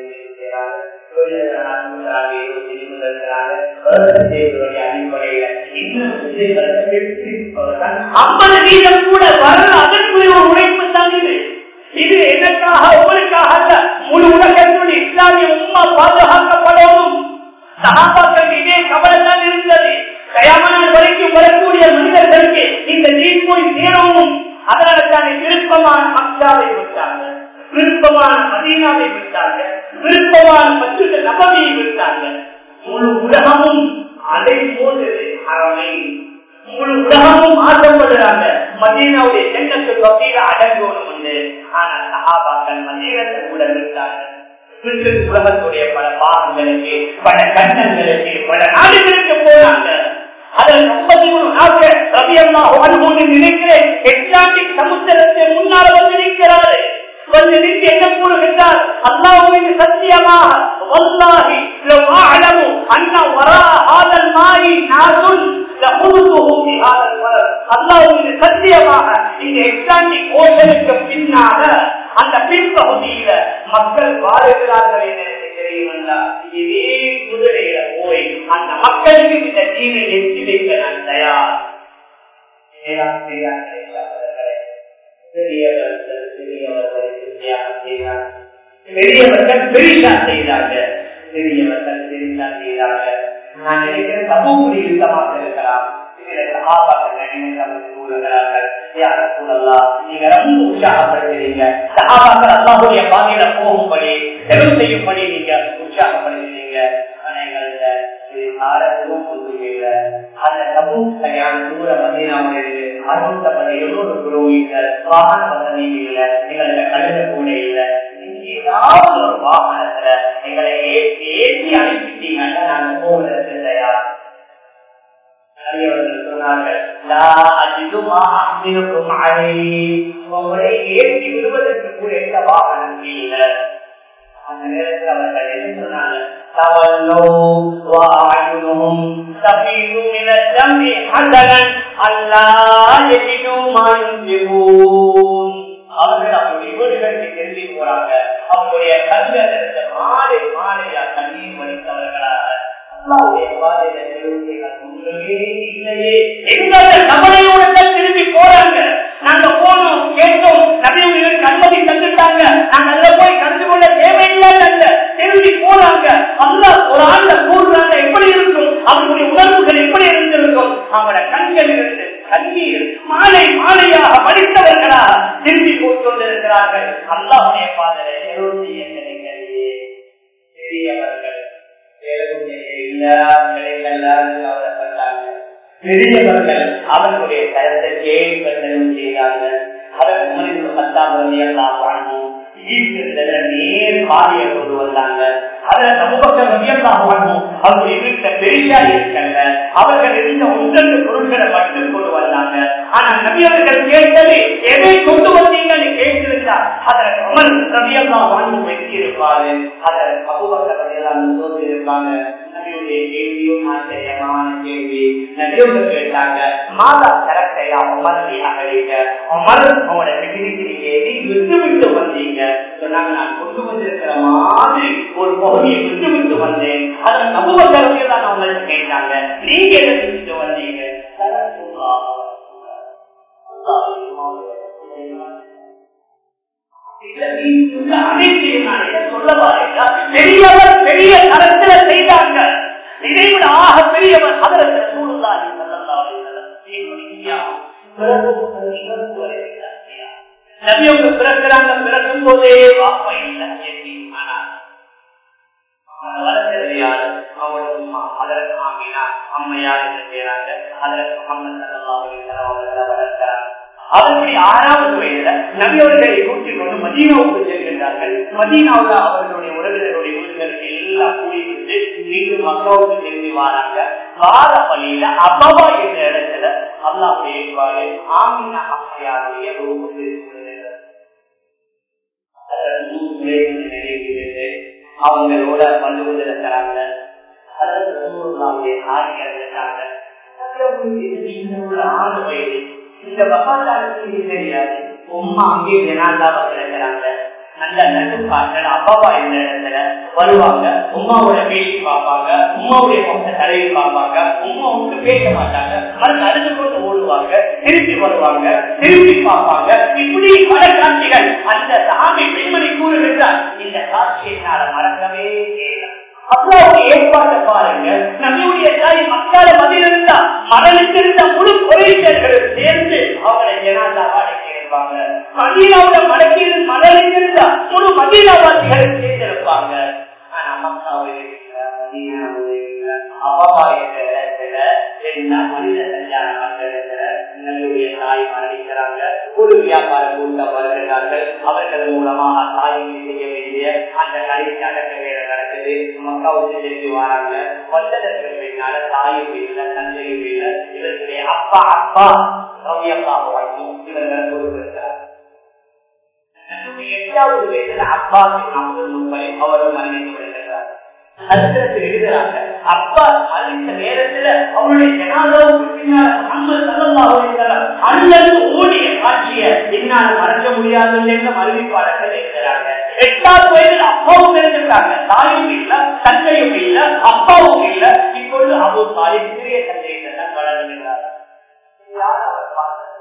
ஐம்பது வீதம் கூட வரல அதற்குரிய ஒரு உழைப்பு தான் இது இது எனக்காக உங்களுக்காக அல்ல முழு உலகத்துடைய இஸ்லாமிய உண்மை பாதுகாக்கப்படணும் சகாபாக்கள் இதே கவலை தான் இருந்தது கயாமனால் வரைக்கும் வரக்கூடிய மனிதர்களுக்கு இந்த நீர் போய் சேரவும் அதனால தானே விருப்பமான மக்காவை விட்டாங்க விருப்பமான மதீனாவை விட்டாங்க விருப்பமான மற்ற நபவியை விட்டாங்க முழு உலகமும் அதை போன்றது அறமை முழு உலகமும் ஆசைப்படுறாங்க மதீனாவுடைய சென்னத்து வகையில அடங்கணும் உண்டு ஆனால் சகாபாக்கள் மதீனத்தை கூட விட்டாங்க உலகத்துடைய பல பாகங்களுக்கு பல கண்ணங்களுக்கு பல நாடுகளுக்கு போனாங்க அதில் முப்பத்தி மூணு நாட்கள் ரவி அம்மா ஒன்று நினைக்கிறேன் எட்லாண்டிக் சமுத்திரத்தை முன்னால் வந்து நிற்கிறாரு வந்து நின்று என்ன கூறுகின்றார் அல்லாஹுவின் சத்தியமாக வல்லாஹி لو أعلم أن وراء هذا الماء ناس لخلطه في هذا الولد அல்லாஹுவின் சத்தியமாக இந்த எக்ஸாண்டிக் ஓஷனுக்கு பின்னால அந்த பின்பகுதியில மக்கள் வாழுகிறார்கள் என தெரியுமல்ல இதே குதிரையில போய் அந்த மக்களுக்கு இந்த தீனை எட்டி வைக்க நான் தயார் பெரியவர்கள் பெரியவர்கள் தியாகம் செய்தார் பெரியவர்கள் பெரிசா செய்தாங்க பெரியவர்கள் பெரிசா செய்தாங்க நான் நினைக்கிறேன் சமூக யுத்தமாக இருக்கலாம் போகும்படி செலவு செய்யும்படி நீங்க உற்சாகப்படுகிறீங்க அந்த சமூக சரியான தூர மதினாவிலிருந்து அறுபத்தப்பட்ட எழுநூறு கிலோமீட்டர் வாகன வசதி இல்லை எங்களுக்கு கழுத கூட இல்லை ஏதாவது ஒரு வாகனத்துல எங்களை ஏற்றி ஏற்றி அனுப்பிட்டீங்கன்னா நாங்க போவதற்கு தயார் உங்களை ஏற்றி விடுவதற்கு கூட எந்த வாகனம் இல்லை அந்த நேரத்தில் அவர்கள் என்ன சொன்னாங்க تولوا وأعينهم تفيض من الدم حزنا ألا يجدوا ما ينفقون அவர்கள் அவருடைய வீடுகளுக்கு திரும்பி போறாங்க அவங்களுடைய கல்வியத்திற்கு மாலை மாலையா கண்ணீர் வடித்தவர்களாக அல்லாவுடைய பாதையில ஒன்றுமே இல்லையே எங்களோட கவலையோட திரும்பி போறாங்க நாங்க போனோம் கேட்டோம் நபிகளுக்கு அனுமதி தந்துட்டாங்க நாங்க அங்க போய் கலந்து கொள்ள தேவையில்லை அல்ல திரும்பி போறாங்க அல்ல ஒரு ஆண்ட கூடுறாங்க எப்படி இருக்கும் அவங்களுடைய உணர்வுகள் எப்படி இருந்திருக்கும் அவங்களோட கண்கள் இருந்து கண்ணீர் மாலை மாலையாக படித்தவர்களாக திரும்பி போய் கொண்டிருக்கிறார்கள் அல்லாவுடைய பாதலை எழுதி கிடைக்கலையே பெரியவர்கள் பெரியவர்கள் அவர்களுடைய கருத்தை கேள்வி செய்தார்கள் அதற்கு முன்னிட்டு பத்தாம் எல்லாம் வாழ்வோம் நேர் காரியை கொண்டு வந்தாங்க அதுல சமூகத்தில் ரவியெல்லாம் வாழ்வோம் அவருடைய வீட்டுல பெரியா இருக்கல அவர்கள் இருந்த ஒன்றெண்டு பொருட்களை மட்டும் கொண்டு வந்தாங்க ஆனா நபியவர்கள் கேட்டது எதை கொண்டு வந்தீங்கன்னு கேட்டிருந்தா அதில் அமல் ரவியெல்லாம் வாழ்வு வெற்றி இருப்பாரு அதில் சமூகத்தில் ரவியெல்லாம் சோதி இருப்பாங்க நபியுடைய கேள்வியும் ஆச்சரியமான கேள்வி நபியோட கேட்டாங்க மாதா சரக்கையா உமர்த்தி அகழிங்க உமர் உங்களோட பிடிக்கிறீங்க நீ விட்டு விட்டு வந்தீங்க சொன்னாங்க நான் கொண்டு வந்திருக்கிற மாதிரி ஒரு பகுதியை விட்டு விட்டு வந்தேன் அதை சமூக தரவையில் தான் அவங்கள்ட்ட கேட்டாங்க நீங்க எதை விட்டு வந்தீங்க பெரியவர் பெரிய தரத்துல செய்தாங்க இதை விட ஆக பெரியவர் அதற்கு சூழ்நிலை நபியவங்க பிறக்கிறாங்க பிறக்கும் போதே வாப்பா இல்லை வளர்க்கிறது யாரு அவளோட உமா அதற்கு ஆமினா அம்மையார் என்று செய்யறாங்க அதற்கு முகமது வளர்க்கிறாங்க அவருடைய ஆறாவது வயதுல நபியவர்களை கூட்டிக் கொண்டு மதீனாவுக்கு செல்கின்றார்கள் மதீனாவில் அவர்களுடைய உறவினருடைய வீடுகளுக்கு எல்லாம் கூடிவிட்டு மீண்டும் மக்காவுக்கு திரும்பி வராங்க வார வழியில அபவா என்ற இடத்துல அல்லாவுடைய ஏற்பாடு ஆமினா அம்மையாருடைய ரூபுக்கு அவங்களோட வந்து கொண்டிருக்கிறாங்க அதற்கு ஆட்சியர் இருக்காங்க ஆறு வயது இந்த வகாதாரத்துக்கு தெரியாது உமா அங்கே ஜனாதாவா கிடக்கிறாங்க நல்ல நடுக்காற்றல் அப்பாவா இந்த இடத்துல வருவாங்க உமாவோட பேசி பார்ப்பாங்க உமாவுடைய முகத்தை தடவி பார்ப்பாங்க உமா வந்து பேச மாட்டாங்க அது அழுது கொண்டு ஓடுவாங்க திருப்பி வருவாங்க திருப்பி பார்ப்பாங்க இப்படி பல காட்சிகள் அந்த சாமி பெண்மணி கூறுகின்றார் இந்த காட்சியினால மறக்கவே செய்யலாம் அல்லாவுடைய ஏற்பாட்டை பாருங்க நம்முடைய தாய் மக்கால மதியிருந்தா மரணித்திருந்த முழு குறைசர்களும் சேர்ந்து அவங்களை ஜனாதாவா அடைக்கிருப்பாங்க மதீனாவோட மடக்கி மரணித்திருந்தா முழு மதீனாவாசிகளும் சேர்ந்திருப்பாங்க ஆனா மக்காவை அப்பா என்ற இடத்துல என்ன மனித சஞ்சாரம் இடத்துல நம்முடைய தாய் மரணிக்கிறாங்க ஒரு வியாபார கூட்டம் வருகிறார்கள் அவர்கள் மூலமாக தாய்க்கு செய்ய வேண்டிய அந்த கடைசி அடக்க வேலை நடக்குது மக்காவுக்கு செஞ்சு வராங்க வந்ததற்கு பின்னால தாயும் இல்லை தந்தையும் இல்லை இவர்களுடைய அப்பா அப்பா ரவியப்பா வாழ்க்கும் இவர்கள் பொறுப்பெடுக்கிறார் எட்டாவது வயதுல அப்பா அவரும் மரணித்து விடுகிறார் ஹஸ்ரத்தில் எழுதுறாங்க அப்பா மறித்த நேரத்துல அவருடைய ஜனாதாவுக்கு பின்னால் முகமது சல்லல்லாஹு அலைஹி வஸல்லம் அல்லது ஓடிய காட்சிய என்னால் மறக்க முடியாது என்று அறிவிப்பாளர்கள் எழுதுறாங்க எட்டாவது வயதில் அப்பாவும் இருந்திருக்காங்க தாயும் இல்ல தந்தையும் இல்ல அப்பாவும் இல்ல இப்பொழுது அபு தாலிப் சிறிய தந்தையை தான் வளர்கிறார் யார் அவர்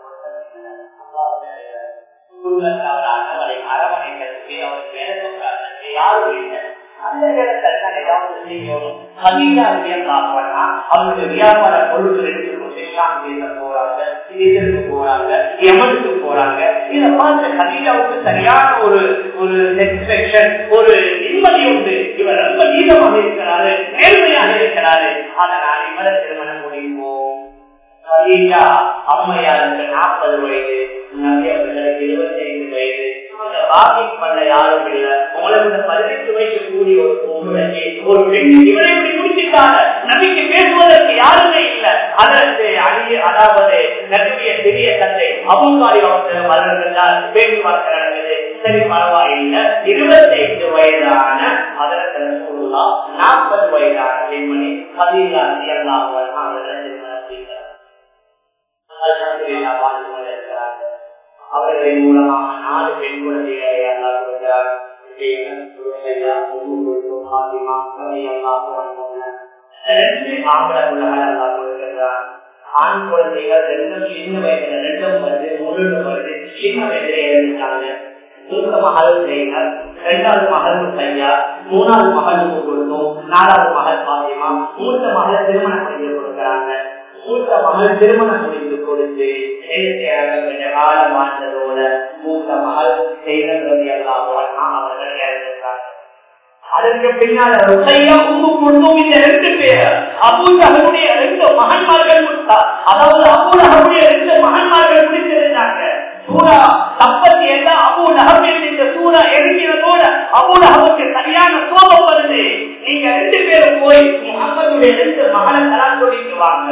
பார்த்தவராக அவரை அரவணைக்கிறதுக்கு அவர் வேலை சொல்றாங்க யாரும் இல்லை அந்த இடத்துல ஏதாவது செய்யணும் கவிதாவிய காப்பானா அவருடைய வியாபார பொருட்கள் எடுத்துக்கொண்டு இஸ்லாம் பேச போறாங்க இதற்கு போறாங்க எமனுக்கு போறாங்க இதை பார்த்து கவிதாவுக்கு சரியான ஒரு ஒரு செக்ஷன் ஒரு நிம்மதி உண்டு இவர் ரொம்ப நீளமாக இருக்கிறாரு நேர்மையாக இருக்கிறாரு அதனால் இவரை திருமணம் முடிப்போம் கவிதா அம்மையாருக்கு நாற்பது வயது நவியவர்களுக்கு இருபத்தி ஐந்து வயது பாக்கி பண்ண யாரும் இல்ல உங்களுக்கு பதினெட்டு வயசு கூடிய ஒரு பொம்பளைக்கு ஒரு பெண் இவரை இப்படி முடிச்சுட்டாங்க நபிக்கு பேசுவதற்கு யாருமே இல்ல அதற்கு அழிய அதாவது நபிய பெரிய தந்தை அபுகாரி அவர்கள் மலர்ந்தால் பேச்சுவார்த்தை நடக்குது சரி பரவாயில்லை இருபத்தி ஐந்து வயதான அதற்கு சொல்லலாம் நாற்பது வயதான பெண்மணி பதிலா எல்லாம் அவர்கள் திருமணம் செய்கிறார் வாழ்ந்து கொண்டிருக்கிறார்கள் அவர்களின் மூலமாக நாலு பெண் குழந்தைகளை அல்லா கொடுக்கிறார் ஆண் குழந்தைகள் ரெண்டும் சின்ன வயசுல ரெண்டும் வந்து முருள் வந்து சின்ன வயசுல இருந்துட்டாங்க மூத்த மகள் செய்தார் இரண்டாவது மகள் கையா மூணாவது மகள் கொடுத்தோம் நாலாவது மகள் பாத்தியமா மூத்த மகளை திருமணம் செய்து கொடுக்கிறாங்க மூத்த மகள் திருமணம் முடித்து கொடுத்து கொஞ்ச காலம் வாழ்ந்ததோட மூத்த மகள் செய்தது எல்லாம் அவர்கள் இறந்திருக்காங்க அதற்கு பின்னால் இந்த ரெண்டு பேர் அபூஜகனுடைய ரெண்டு மகன்மார்கள் அதாவது அபூலகனுடைய ரெண்டு மகன்மார்கள் முடித்திருந்தாங்க சூரா தப்பத்தி எல்லாம் அபூலகம் இந்த சூரா இறங்கினதோட அபூலகமுக்கு சரியான கோபம் வருது நீங்க ரெண்டு பேரும் போய் முகமதுடைய ரெண்டு மகளை தலான் சொல்லிட்டு வாங்க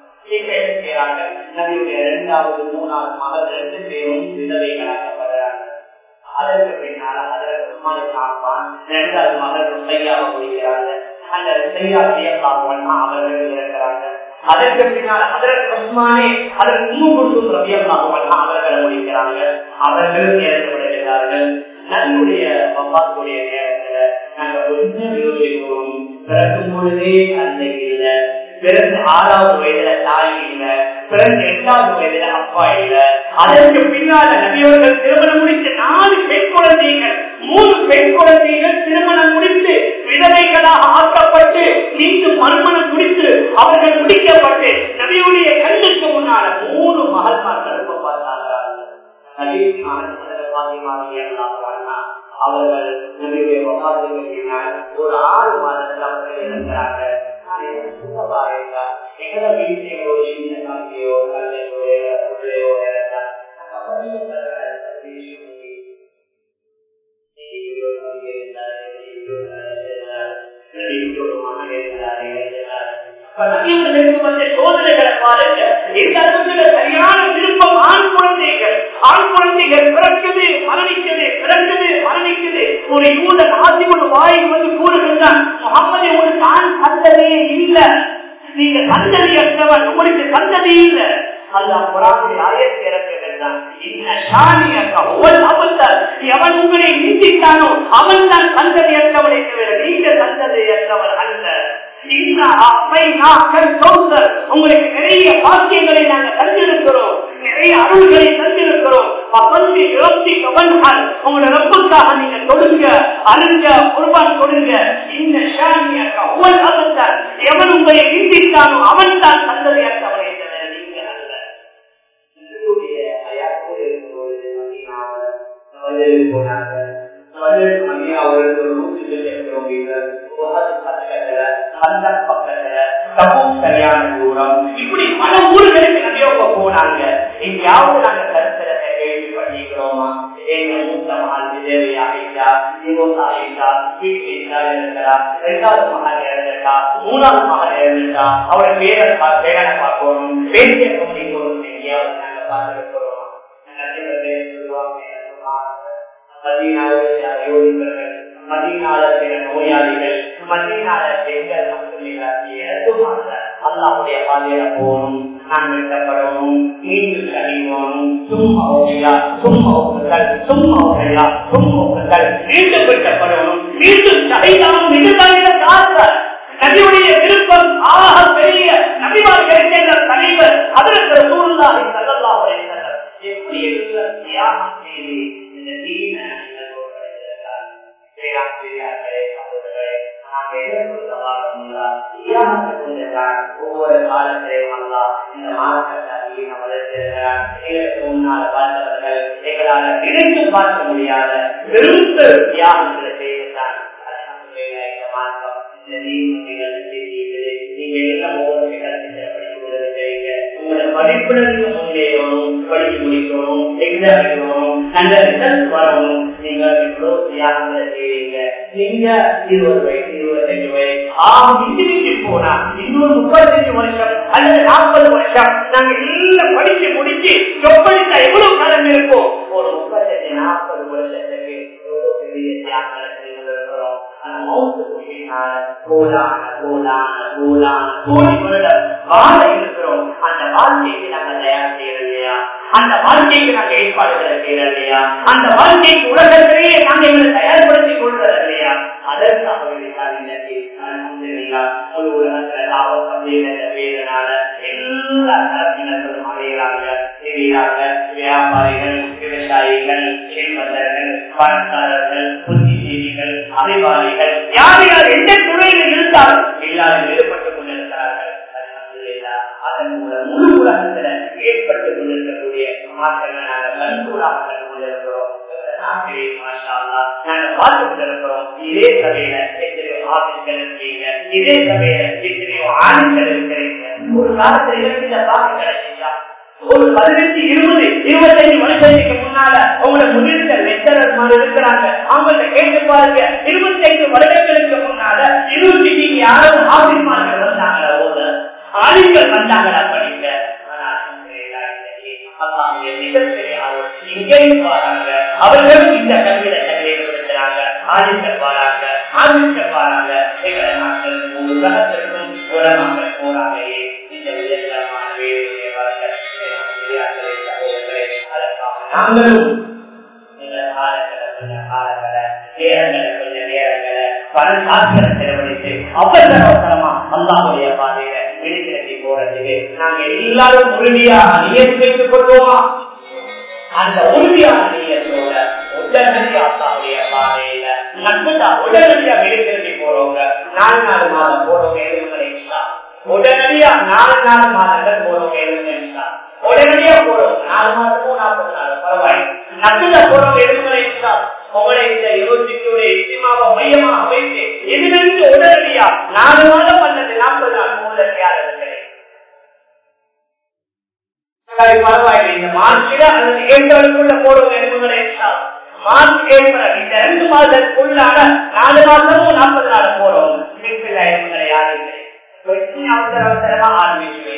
இரண்டாவது மூணாவது மகள் ரெண்டு பேரும் விதவைகளாக்கப்படுறாங்க அதற்கு பின்னால அதற்கு காப்பான் இரண்டாவது மகள் செய்யாவை முடிக்கிறாங்க அந்த செய்யாவையே காப்பான் அவர்கள் இருக்கிறாங்க அதற்கு பின்னால் அதற்கு உஸ்மானே அதற்கு இன்னும் ரவியம் காப்பான் அவர்களை முடிக்கிறாங்க அவர்கள் இறக்கப்படுகிறார்கள் நம்முடைய பப்பாத்துடைய நேரத்துல நாங்க கொஞ்சம் யோசிக்கிறோம் பிறக்கும் பொழுதே தந்தை இல்லை பிறகு ஆறாவது வயதுல தாய் இல்ல பிறகு எட்டாவது வயதுல அப்பா இல்ல அதற்கு பின்னால நபியவர்கள் திருமணம் முடித்து நாலு பெண் குழந்தைகள் மூணு பெண் குழந்தைகள் திருமணம் முடித்து விதவைகளாக ஆக்கப்பட்டு மீண்டும் மறுமணம் முடித்து அவர்கள் முடிக்கப்பட்டு நபியுடைய கண்ணுக்கு முன்னால மூணு மகள்மார்கள் அவர்கள் நபியுடைய ஒரு ஆறு மாதத்தில் அவர்கள் இருக்கிறார்கள் எங்களை வீட்டில் ஒரு சின்ன தம்பியோ அல்லையோ பிள்ளையோ சோதனைகளை பாருங்க இந்த அளவுக்கு சரியான விருப்பம் ஆண் குழந்தைகள் ஆண் குழந்தைகள் பிறக்குது மரணிக்குது பிறக்குது மரணிக்குது ஒரு யூதன் ஆசிமன் வாயில் வந்து கூறுகின்றான் முகமது ஒரு தான் தந்ததே இல்லை நீங்க சந்ததி அற்றவன் உங்களுக்கு சந்ததி இல்ல அல்லாஹ் குரானில் ஆயத்தை இறக்குகின்றான் இன்ன ஷானியக்க ஒவ்வொரு அபத்தர் எவன் உங்களை நிந்தித்தானோ அவன் தான் சந்ததி அற்றவனை தவிர நீங்க சந்ததி அற்றவர் அல்ல உங்களுக்கு நிறைய பாக்கியங்களை நாங்கள் தந்திருக்கிறோம் நிறைய அருள்களை தந்திருக்கிறோம் உங்களோட ரப்புக்காக நீங்க தொடுங்க அருங்க குர்பான் கொடுங்க இந்த எவன் உங்களை நிந்தித்தானோ அவன் தான் சந்ததியற்றவனை தவிர நீங்க அல்ல போனாங்க அவர்களுக்கு ஒரு நூற்றி சரியான தூரம் இப்படி பல ஊர்களுக்கு நபியோக போனாங்க எங்கேயாவது நாங்க கருத்தரத்தை கேள்வி பண்ணிக்கிறோமா எங்க மூத்த மகள் விதேவியா ஐயா திமுக ஐயா வீட்டு இருக்கிறா ரெண்டாவது மகள் இறந்துட்டா மூணாவது மகள் இறந்துட்டா அவரை பேரை பேரனை பார்க்கணும் பேசிய முடிக்கணும் எங்கேயாவது நாங்க பார்த்துருக்கிறோம் மதீனாவுடைய அயோதிகள் மதீனால சில நோயாளிகள் மதீனால பெண்கள் அல்லாவுடைய பாதையில போகணும் நான் வெட்டப்படணும் மீண்டும் கழிவணும் சும்மா ஓகையா சும்மா ஓக்குகள் சும்மா ஓகையா சும்மா ஓக்குகள் மீண்டும் வெட்டப்படணும் மீண்டும் சகைதாவும் இதுதான் ஆசை நபியுடைய விருப்பம் ஆக பெரிய நபிமார்கள் என்ற தலைவர் அதற்கு சூழ்நிலை சல்லல்லா எப்படி இருந்த தியாகம் செய்து இந்த தீன ஒவ்வொரு காலத்திலையும் அல்லா இந்த மாணவர்கள் முன்னால் பார்த்தவர்கள் எங்களால் நினைத்து பார்க்க முடியாத பெருத்த தியாகங்களை செய்துதான் இந்த மார்க்கம் இந்த நீதிமன்றங்கள் நீங்க எல்லாம் ஒவ்வொரு உங்களோட படிப்புகளுக்கு முன்னேறணும் படிச்சு முடிக்கணும் எக்ஸாம் எழுதணும் நல்ல ரிசல்ட் வரணும் நீங்க இவ்வளவு தியாகங்களை செய்வீங்க நீங்க இருபது வயசு இருபத்தஞ்சு வயசு ஆகும் இன்ஜினியரிங் போனா இன்னொரு முப்பத்தஞ்சு வருஷம் அல்லது நாற்பது வருஷம் நாங்க எல்லாம் படிச்சு முடிச்சு சொப்படித்தா எவ்வளவு காலம் இருக்கும் ஒரு முப்பத்தஞ்சு நாற்பது வருஷத்துக்கு எவ்வளவு பெரிய தியாகங்களை செய்திருக்கிறோம் வாழ இருக்கிறோம் அந்த வாழ்க்கைக்கு நாங்க தயார் செய்யறது இல்லையா அந்த வாழ்க்கைக்கு நாங்க ஏற்பாடுகளை செய்யறது இல்லையா அந்த வாழ்க்கைக்கு உலகத்திலேயே நாங்க எங்களை தயார்படுத்திக் கொள்றது இல்லையா அதற்காக முழு உலகத்துல லாபம் வேதனால எல்லா தரப்பினர்களும் அடைகிறாங்க தெரிகிறாங்க வியாபாரிகள் விவசாயிகள் செல்வந்தர்கள் பணக்காரர்கள் புத்திஜீவிகள் அறிவாளிகள் யார் யார் எந்த துறையில் இருந்தாலும் எல்லாரும் ஈடுபட்டுக் கொண்டிருக்கிறார்கள் அதன் மூலம் முழு உலகத்துல ஏற்பட்டுக் கொண்டிருக்கக்கூடிய மாற்றங்கள் நாங்கள் கண்கூடாக கண்டு கொண்டிருக்கிறோம் பார்த்து கொண்டிருக்கிறோம் இதே சபையில எத்தனையோ ஆசிரியர்கள் இருக்கீங்க இதே சபையில எத்தனையோ ஆண்கள் இருக்கிறீங்க ஒரு காலத்துல இலக்கிய பார்க்க கிடைச்சிச்சா ஒரு பதினஞ்சு இருபது இருபத்தஞ்சு வருஷத்துக்கு முன்னால உங்களை முன்னிருந்த லெக்சரர் மாதிரி இருக்கிறாங்க அவங்கள்ட்ட கேட்டு பாருங்க இருபத்தைந்து வருடங்களுக்கு முன்னால இருபத்தி நீங்க யாரும் ஆசிரியமார்கள் வந்தாங்களா போல ஆளுங்கள் வந்தாங்களா படிக்க இங்கேயும் பாருங்க அவர்களும் இந்த கல்வியில தங்களை இருக்கிறாங்க ஆளுங்கள் பாராங்க ஆளுங்கள் பாராங்க எங்களை நாங்கள் உலகத்திற்கும் உலகமாக போறாங்களே இந்த விதமான வேலையை வளர்க்க நாங்களும் இந்த காலங்களை கொஞ்ச காலங்களை நேரங்களை கொஞ்ச நேரங்களை பல சாத்திர செலவழித்து அவசர அவசரமா அல்லாவுடைய பாதையில விழித்திரட்டி போறதுக்கு நாங்க எல்லாரும் உறுதியாக நியத்து வைத்துக் கொள்வோமா அந்த உறுதியான நியத்தோட உடனடி அல்லாவுடைய பாதையில நட்புதா உடனடியா விழித்திரட்டி போறவங்க நாலு நாலு மாதம் போறவங்க எதுவுமே உடனடியா நாலு நாலு மாதங்கள் போறவங்க எதுவுமே உடனடியா போறோம் நாலு மாதமும் நாற்பது நாள் பரவாயில்லை நட்டுல போறவங்க எதுவுமே உங்களை இந்த யோசிக்கையுடைய இசிமாவை மையமாக வைத்து எதிர்த்து உடனடியா நாலு மாதம் அல்லது நாற்பது நாள் மூல தியாகங்களே பரவாயில்லை இந்த மார்ச்சில அல்லது ஏப்ரலுக்குள்ள போறவங்க எதுவுமே மார்ச் ஏப்ரல் இந்த ரெண்டு மாதத்துக்குள்ளாக நாலு மாதமும் நாற்பது நாள் போறோம் எதுவுமே யாரும் இல்லை அவசர அவசரமா ஆரம்பிச்சுவேன்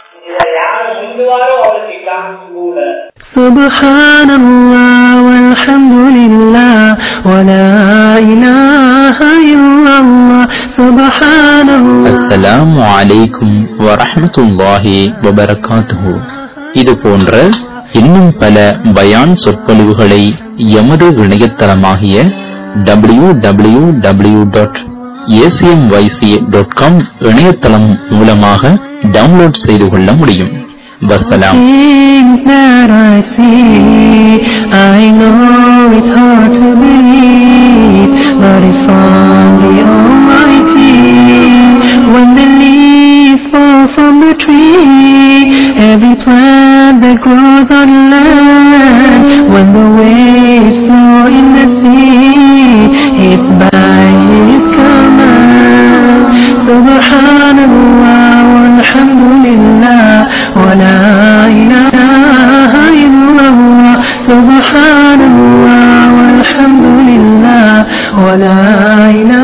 سبحان الله والحمد لله ولا إله إلا الله سبحان الله அஸ்ஸலாமு அலைக்கும் வரஹ்மத்துல்லாஹி வபரகாத்துஹு இது போன்ற இன்னும் பல பயான் சொற்பொழிவுகளை எமது இணையதளமாகிய W W W dot ACMYC dot com இணையதளம் மூலமாக டவுன்லோட் செய்து கொள்ள முடியும் வசலாம் Things that I see, I know it's hard to believe, but it's from the Almighty. When the leaves fall from the tree, every plant that grows on land, when the waves flow in the sea, it's by His command. Subhanallah, walhamdulillah, wa la ilaha illallah. Subhanallah, walhamdulillah, wa la ilaha